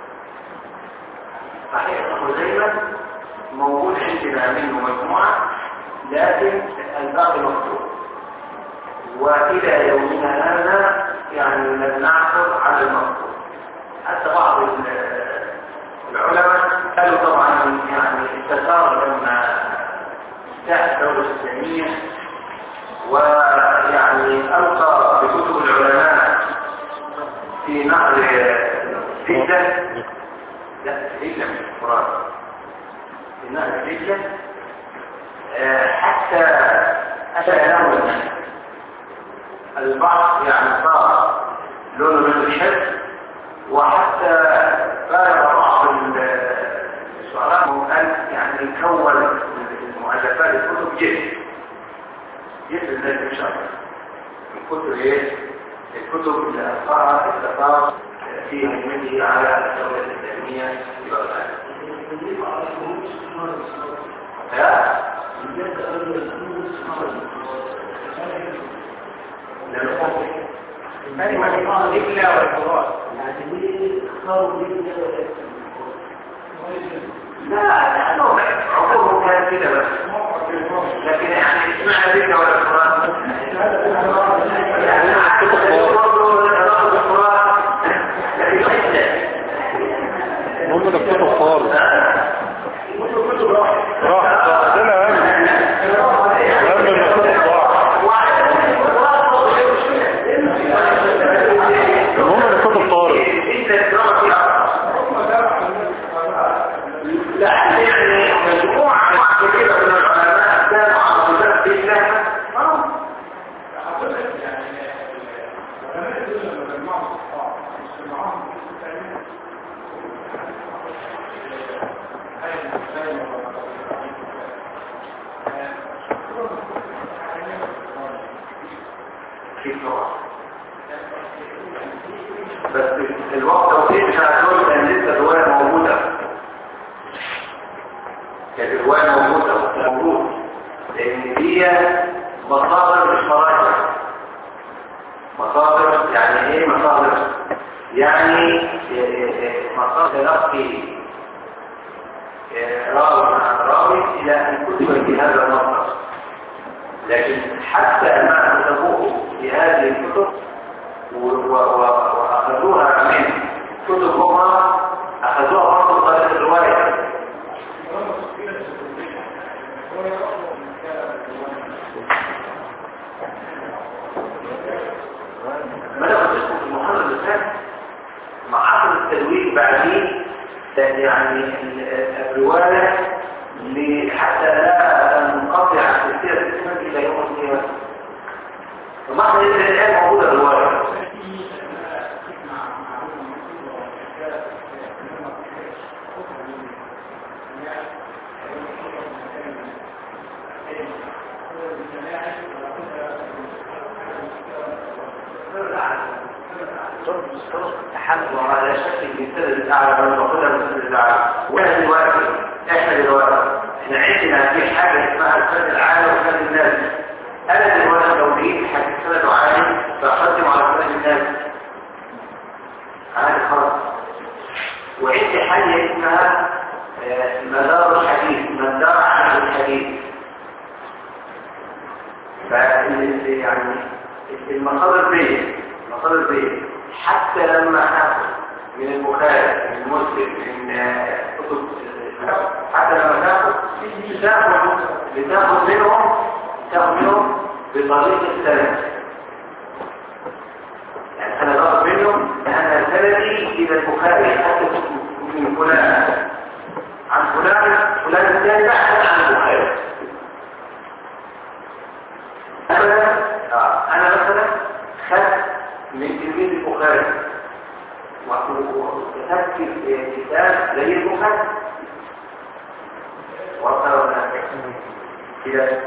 صحيح ابن خزيمة موجود عندنا منه مجموعة لكن الباقي مفتوح وإلى يومنا هذا يعني لم نعثر على المفتوح حتى بعض ال- العلماء قالوا طبعا يعني استثار لما انتهت الدولة الإسلامية ويعني ألقى بكتب العلماء في نهر فيدا لا فيدا مش فرات في نهر فيدا آه، حتى أتى له البعض يعني صار لونه من الشد وحتى بالغ بعض الشعراء أن يعني كون المؤلفات الكتب جد جد الناس إن شاء الله الكتب إيه؟ الكتب اللي ألقاها استفاض في هجمته على الدولة الإسلامية في بغداد. ها؟ كلمة إلا والقرآن لا لأنه عقوله كان كده بس لكن يعني اسمها ذكر ولا القرآن يعني برضه القرآن لكن ليس المهم ده كتب خالص راح ده أهم أهم من الكتب ضاع المهم ان الكتب طارت لا يعني مجموعة كبيرة من العلماء كانوا على مدار بالله في طبعا بس الوقت توقيت بتاع دول كان لسه الرواية موجودة كانت الرواية موجودة موجود لأن دي مصادر مش مراجع مصادر يعني ايه مصادر يعني مصادر تلقي راوي عن راوي إلى أن كتب في هذا المصدر لكن حتى ما كتبوه في هذه الكتب و- و- و- وأخذوها من كتب أخرى أخذوها برضه طريقة الرواية ما أنا قلت لكم في محمد الإسلام مع عصر التدوين بعدين كان يعني ال- الرواية ل- حتى لا تنقطع سلسلة الإسلام إلى يوم القيامة وما احنا الآن موجودة الرواية التحمل على شكل المثال الأعلى من وقتها المثال الأعلى وإحنا دلوقتي إحنا دلوقتي إحنا عندنا في حاجة اسمها الفن العالي وفن الناس أنا دلوقتي لو لقيت حديث سنده عالي فأقدم على سنة الناس عادي خلاص وعندي حاجة اسمها آه، مدار الحديث مدار عن الحديث فال- يعني المصادر دي المصادر دي حتى لما ناخد من البخاري من مسلم من آه، كتب حتى لما ناخد بتاخد بتاخد منهم بتاخد منهم بطريقة السند يعني انا باخد منهم لان سندي الى البخاري حتى من فلان عن فلان فلان الثاني بعد عن البخاري أنا آه، أنا مثلا خدت من تلميذ البخاري وكتبت كتاب زي البخاري وصل ولا كده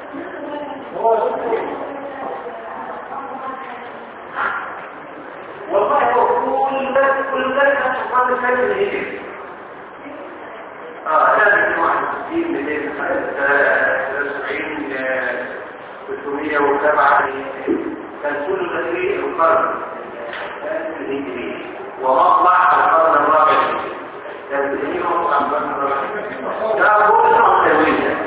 والله هو كل ده كل ده كان سبحان الله كان يجي اه لازم واحد 60 200 70 307 كان كل ده في القرن الهجري ومطلع القرن الرابع كان بتجيب مطلع القرن الرابع ده هو اسمه التلوين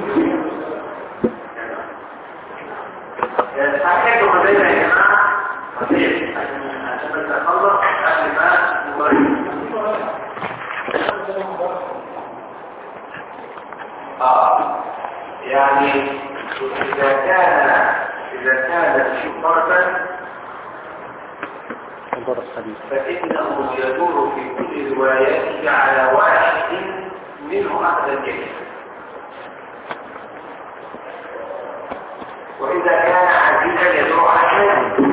صحيح وخذينا يا جماعه صحيح عشان نتخلص قبل ما نبرد آه يعني إذا كان إذا كانت شفرة مدار الحديث فإنه يدور في كل رواياته على واحد منه أخذ الجيش وإذا كان عزيزا يدور على شيء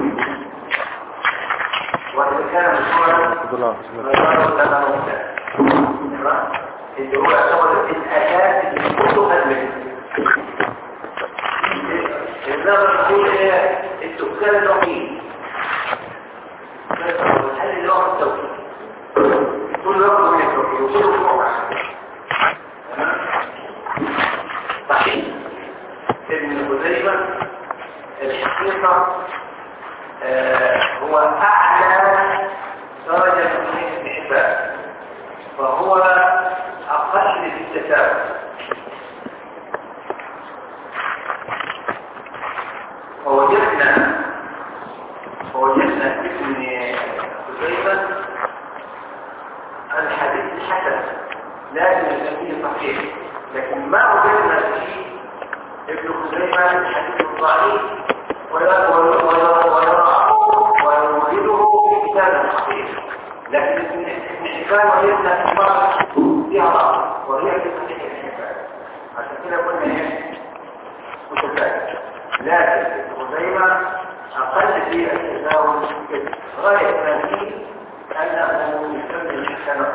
وإذا كان مشهورا دولار فيدور لنا مختلف اللي هو يعتبر الأساس اللي كله أدمن النظر يقول ايه الدكان الوكيل هل اللي هو التوكيل كل رقم من التوكيل وكله فوق صحيح ابن خزيمة الحقيقة آه هو أعلى درجة من الإحباب فهو أقل في التساوي فوجدنا فوجدنا ابن خزيمة الحديث الحسن لازم نسميه صحيح لكن ما وجدنا فيه ابن خزيمة الحديث الضعيف ويضعه ويوجده في كتاب صحيح لكن ابن حبان وجدنا في بعض فيها ضعف وهي في صحيح ابن حبان عشان كده قلنا ايه متفاعل لكن خزيمة أقل في التزاوج غاية ما فيه أنه يسمي الحسن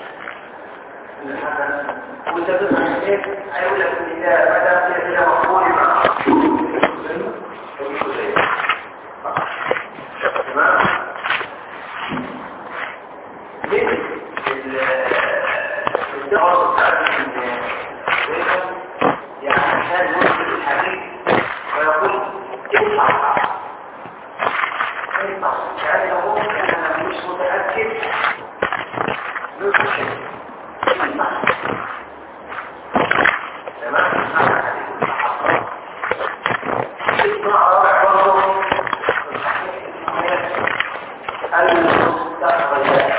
الحسن وتدل على ايه؟ هيقول لك ان ده بدا في كده مقبول مع تمام؟ من الدعوة بتاعت يعني كان ينزل الحديث ويقول ادفع ادفع يعني يقول انا مش متاكد نصف شيء ادفع تمام اسمع رابع برضه المستخرجات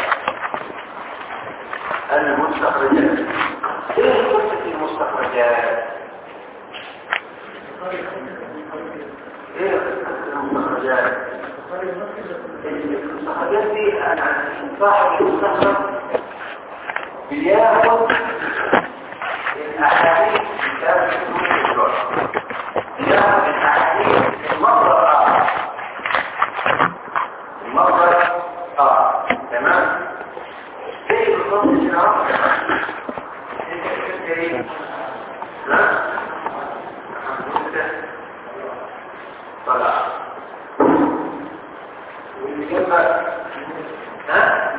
المستخرجات ايه قصه المستخرجات ايه قصه المستخرجات المستخرجات دي انا صاحب المستخرج بياخد الاحاديث بتاعت الدكتور بياخد الاحاديث المصدر اخر المصدر اه تمام ايه بالظبط اللي نعرفه كمان انت كنت ايه ها طلع واللي جنبك ها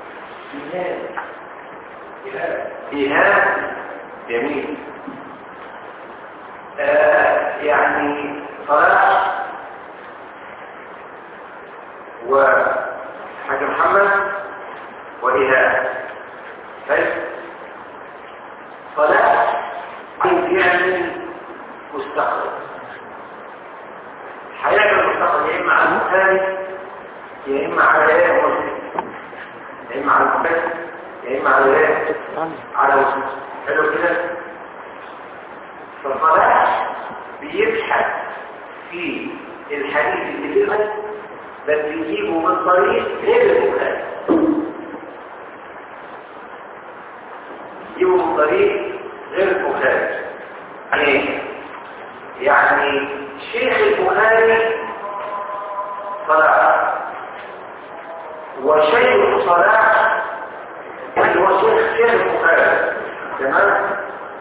إيهام جميل آه يعني صلاح وحاج محمد وإيهاب طيب صلاح عايز يعمل مستقبل حياة المستقبل يا إما على البخاري يا إما على إيه مسلم يا إما على البخاري يا إما على إيه على مسلم حلو كده فصلاح بيبحث في الحديث اللي بيبحث بس يجيبه من طريق غير البخاري يجيبه من طريق غير البخاري يعني يعني شيخ البخاري صلاح وشيخ صلاح يعني هو شيخ شيخ البخاري تمام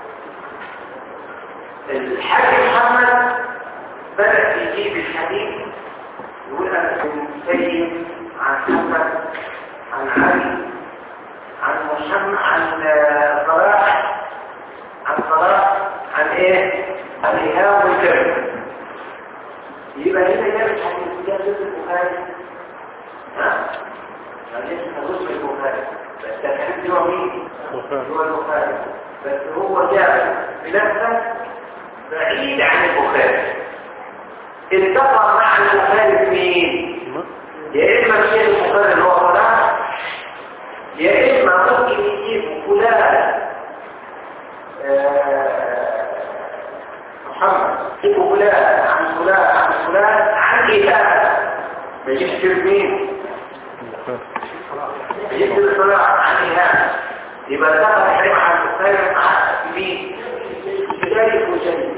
الحاج محمد بدأ يجيب الحديث يقول أنا كنت سيد عن حسن عن علي عن محمد عن صلاح عن صلاح عن ايه عن ايهاب والكلمة يبقى هنا جاب الحديث جاب جزء البخاري ها معلش نبص البخاري بس الحديث هو مين هو البخاري بس هو جاب بلفظه بعيد عن البخاري التقى مع البخاري مين يا اما الشيخ البخاري اللي هو صلاح يا اما ممكن يجيب فلان محمد يجيب فلان عن فلان عن فلان عن كتاب ما يجيبش مين يجيب صلاح عن ايهاب يبقى التقى الحريم عن البخاري مع مين ذلك وجنبي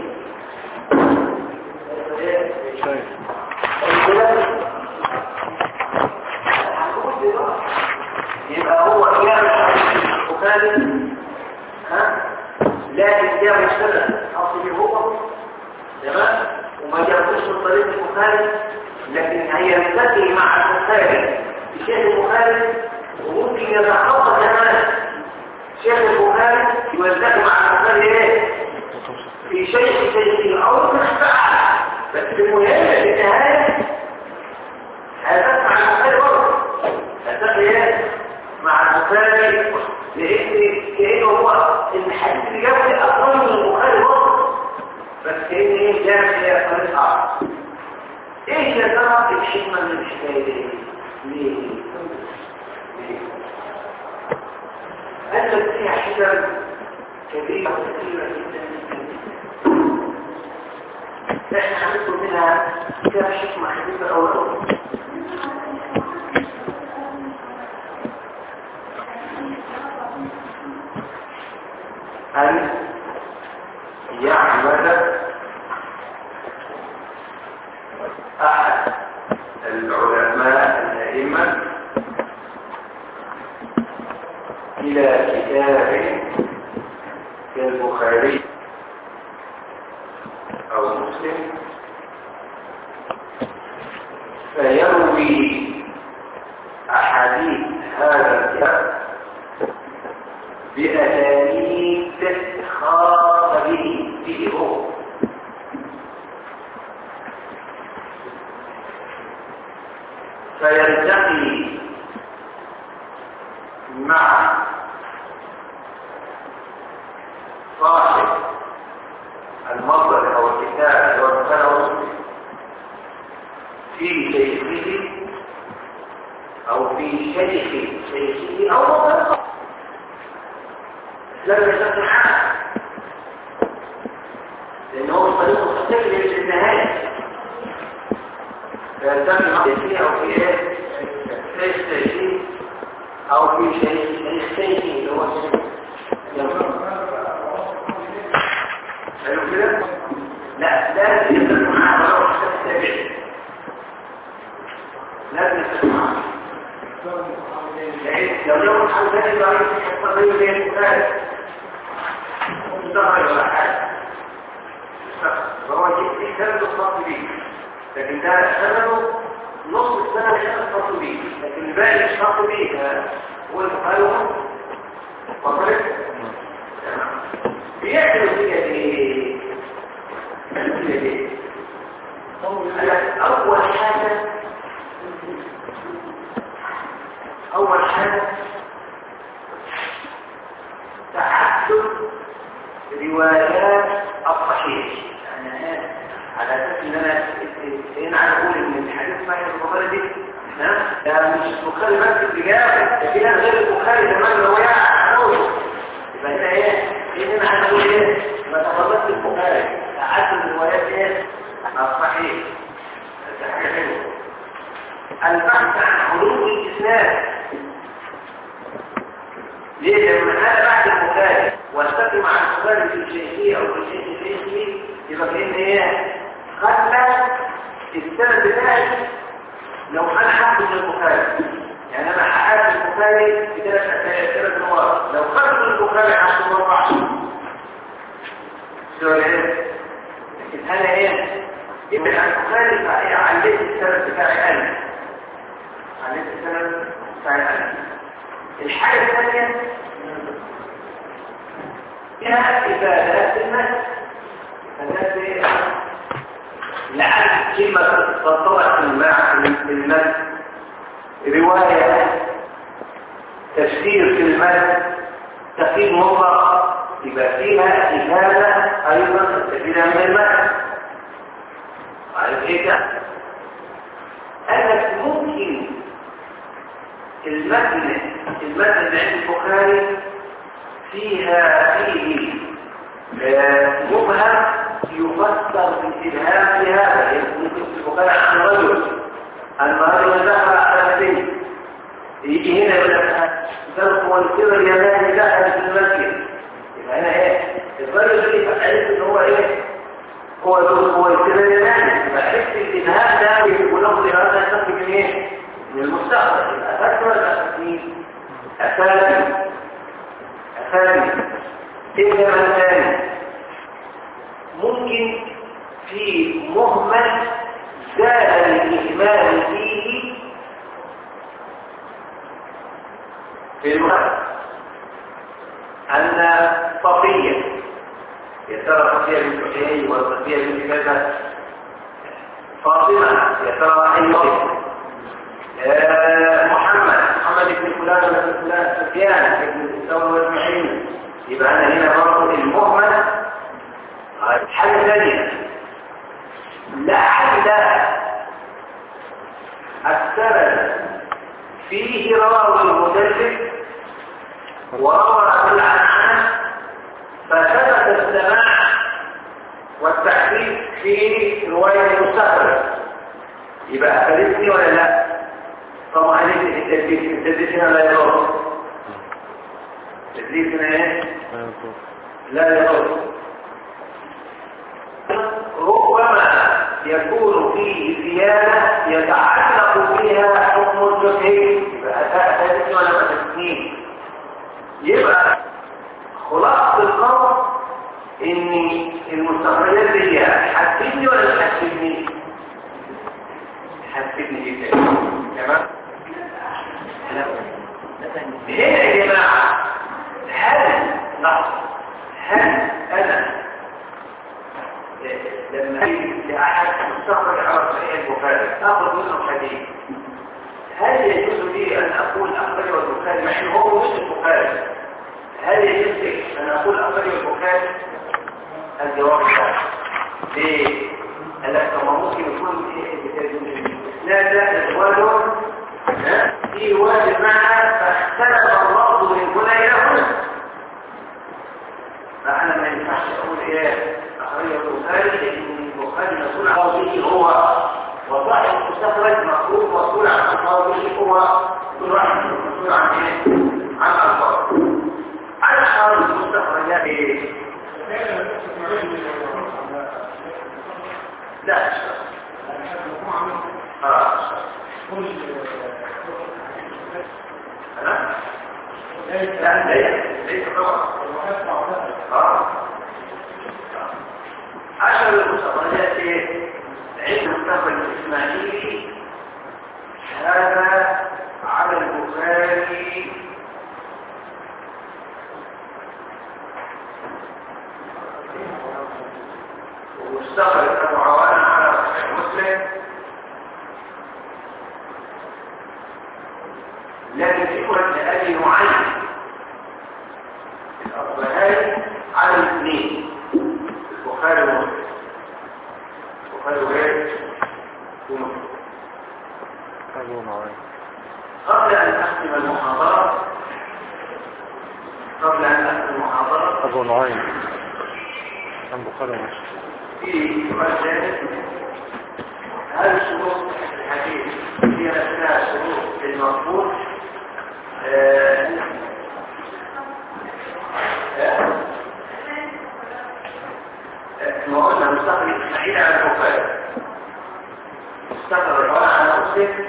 يبقى هو جاب البخاري ها لكن جاب السنة أصلي هو تمام وما جابوش من طريق البخاري لكن هيلتقي مع البخاري بشيخ البخاري وممكن يتخطى كمان شيخ البخاري يلتقي مع البخاري ايه في شيء شيء أو مختلف بس المهم في النهاية هذا مع البخاري برضه هذا مع البخاري لأن كأنه هو الحديث اللي جابه لي أقل من البخاري برضه بس كأن إيه جاب هي طريق آخر إيه يا ترى الحكمة من الحكاية دي؟ ليه؟ ليه؟ أنت فيها حكم كبيرة وكثيرة جدا احنا هنطلب منها كم حكمة خفيفة أو أول أن يعمل أحد العلماء الأئمة إلى كتاب كالبخاري أو مسلم فيروي أحاديث هذا الكتاب بأسانيد خاصة به به هو فيلتقي مع صاحب المصدر او الكتاب اللي هو الكتاب في شيخه او في شيخ شيخه او مصدر لم يستطيع حاجه لان هو الطريق الخطير في النهايه فيلتقي مع شيخه او في ايه شيخ شيخه او في شيخ شيخ شيخه اللي هو الشيخ حلو كده لا لازم يبقى معاه ولو حتى التابع لازم يبقى معاه لو يوم حال ذلك يبقى التقريب بين البخاري مستغرب ولا حاجه فهو يحتاج الخاص به لكن ده سببه نص السنه مش خاص به لكن الباقي مش خاص به هو البخاري وصلت بيعملوا فيها ايه أول حاجة أول حاجة تعدد روايات الصحيح يعني على أساس إن أنا هنا على أقول إن الحديث صحيح البخاري دي ها ده مش البخاري بس اللي جاب ده في ناس غير البخاري كمان روايات قوي يبقى هنا إيه؟ هنا عايز أقول إيه؟ ما تفضلت البخاري تعدد روايات إيه؟ الصحيح ده حاجة حلوة البحث عن علوم الإسلام ليه؟ لأن هذا بعد البخاري والتقي مع البخاري في الشيخية أو في الشيخ الشيخي يبقى كأن إيه؟ خلى السنة بتاعي لو أنا حافظ البخاري يعني أنا حافظ البخاري في ثلاث ثلاث مرات لو خدت البخاري حافظ مرة شو إيه؟ لكن أنا إيه؟ يبقى البخاري فإيه علمت السنة بتاعي أنا علمت السنة بتاعي أنا الحاجة الثانية فيها إفادات المس إفادات إيه؟ لعل كلمة تطلع الماء في المس رواية تفسير في المس تفسير مطلق يبقى فيها إفادة أيضا تستفيدها من المس عارف إيه ده؟ أنك ممكن المتن المتن اللي عند البخاري فيها فيه مبهم يفسر بالإبهام في هذا ممكن في البخاري عن رجل أن رجل دخل على السن يجي هنا يقول لك درس والكبر اليماني دخل في المسجد يبقى هنا ايه الرجل اللي عرفت ان هو ايه هو هو الكبر اليماني يبقى عرفت الإبهام ده يقول له هذا يستخدم من ايه من المستقبل الأفاد ولا الأفادين أفادي أفادي إذا مثلا ممكن في مهمل زاد الإهمال فيه في المهمل أن صفية يا ترى صفية بنت حيي وصفية بنت كذا فاطمة يا ترى أيضا محمد محمد بن فلان بن فلان سفيان بن الثور والمعين يبقى انا هنا برضه المهمل حاجه ثانيه لعل السبب فيه رواه المدرس وروى العنعنه فثبت السماع والتحديث في روايه المستقبل يبقى افادتني ولا لا طبعا عليك التدليس التدليس هنا لا يضر التدليس هنا ايه لا يضر ربما يكون فيه زيادة يتعلق فيها حكم الفقهي فأتأتي ولا ما تسنين يبقى خلاصة القول ان المستقبلات دي حسبني ولا مش حسبني حسبني جدا تمام هنا يا جماعة هل لحظة هل أنا لما أجي لأحد مستخرج على صحيح البخاري أخذ منه حديث هل يجوز لي أن أقول أخرجه البخاري مع أنه هو مش البخاري هل يجوز لي أن أقول أخرجه البخاري الجواب لا ليه؟ قال لك طب ممكن يكون لا ده الولد في واجب معها فاختلف اللفظ من هنا الى هنا فانا ما ينفعش اقول ايه اخرج البخاري لان البخاري مسؤول عن به هو وصاحب المستخرج مفروض مسؤول عن الفاظه هو كل واحد مسؤول عن ايه عن الفاظ على حال المستخرجات ايه لا خلاص لا ليس ليس طبعا عشر المستقبلات عند مستقبل الإسماعيلي هذا على البخاري ومستقبل أبو عوان على صحيح مسلم لكن في وجه أبي معين الأصبهاني على الاثنين البخاري ومسلم البخاري وغير ومسلم أبو نعيم قبل أن أختم المحاضرة قبل أن أختم المحاضرة أبو نعيم عن بخاري ومسلم في سؤال ثاني هل شروط الحديث هي أثناء شروط المقبول آه، آه، آه، ما قلنا مستقبل إسماعيل على البخاري مستقبل الرواية على مسلم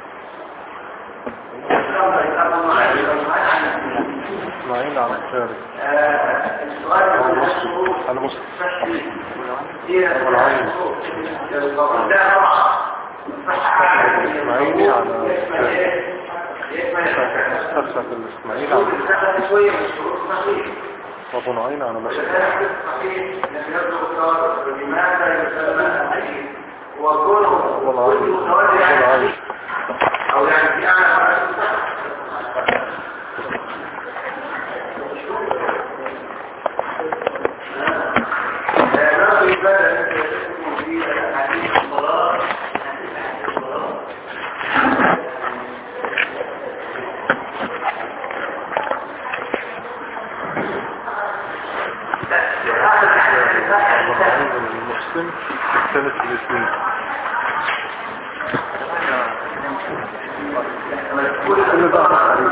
مستقبل الأمر مع الرواية على مسلم إسماعيل عن البخاري آه، السؤال على هو مسلم شروط على مسلم هي والعين. ده طبعا الإسماعيلي على مسترسل الإسماعيل على أبو نعيم على مسلم والعين والعين او يعني في اعلى ما في بدل في حديث الصلاه حديث الصلاه أبو نعيم المسلم الثالث الاثنين كل ده أخذ عليه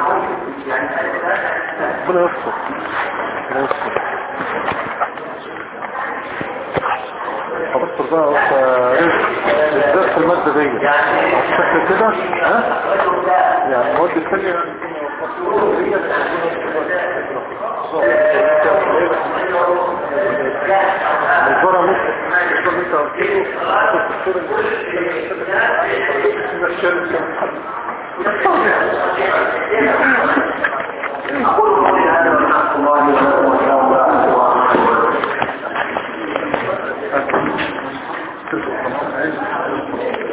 ربنا يستر ربنا يستر خلاص بقى وقت بالذات في المادة دي الشكل كده ها يعني المواد الثانية الزرع ممكن الزرع انت قلت له أقول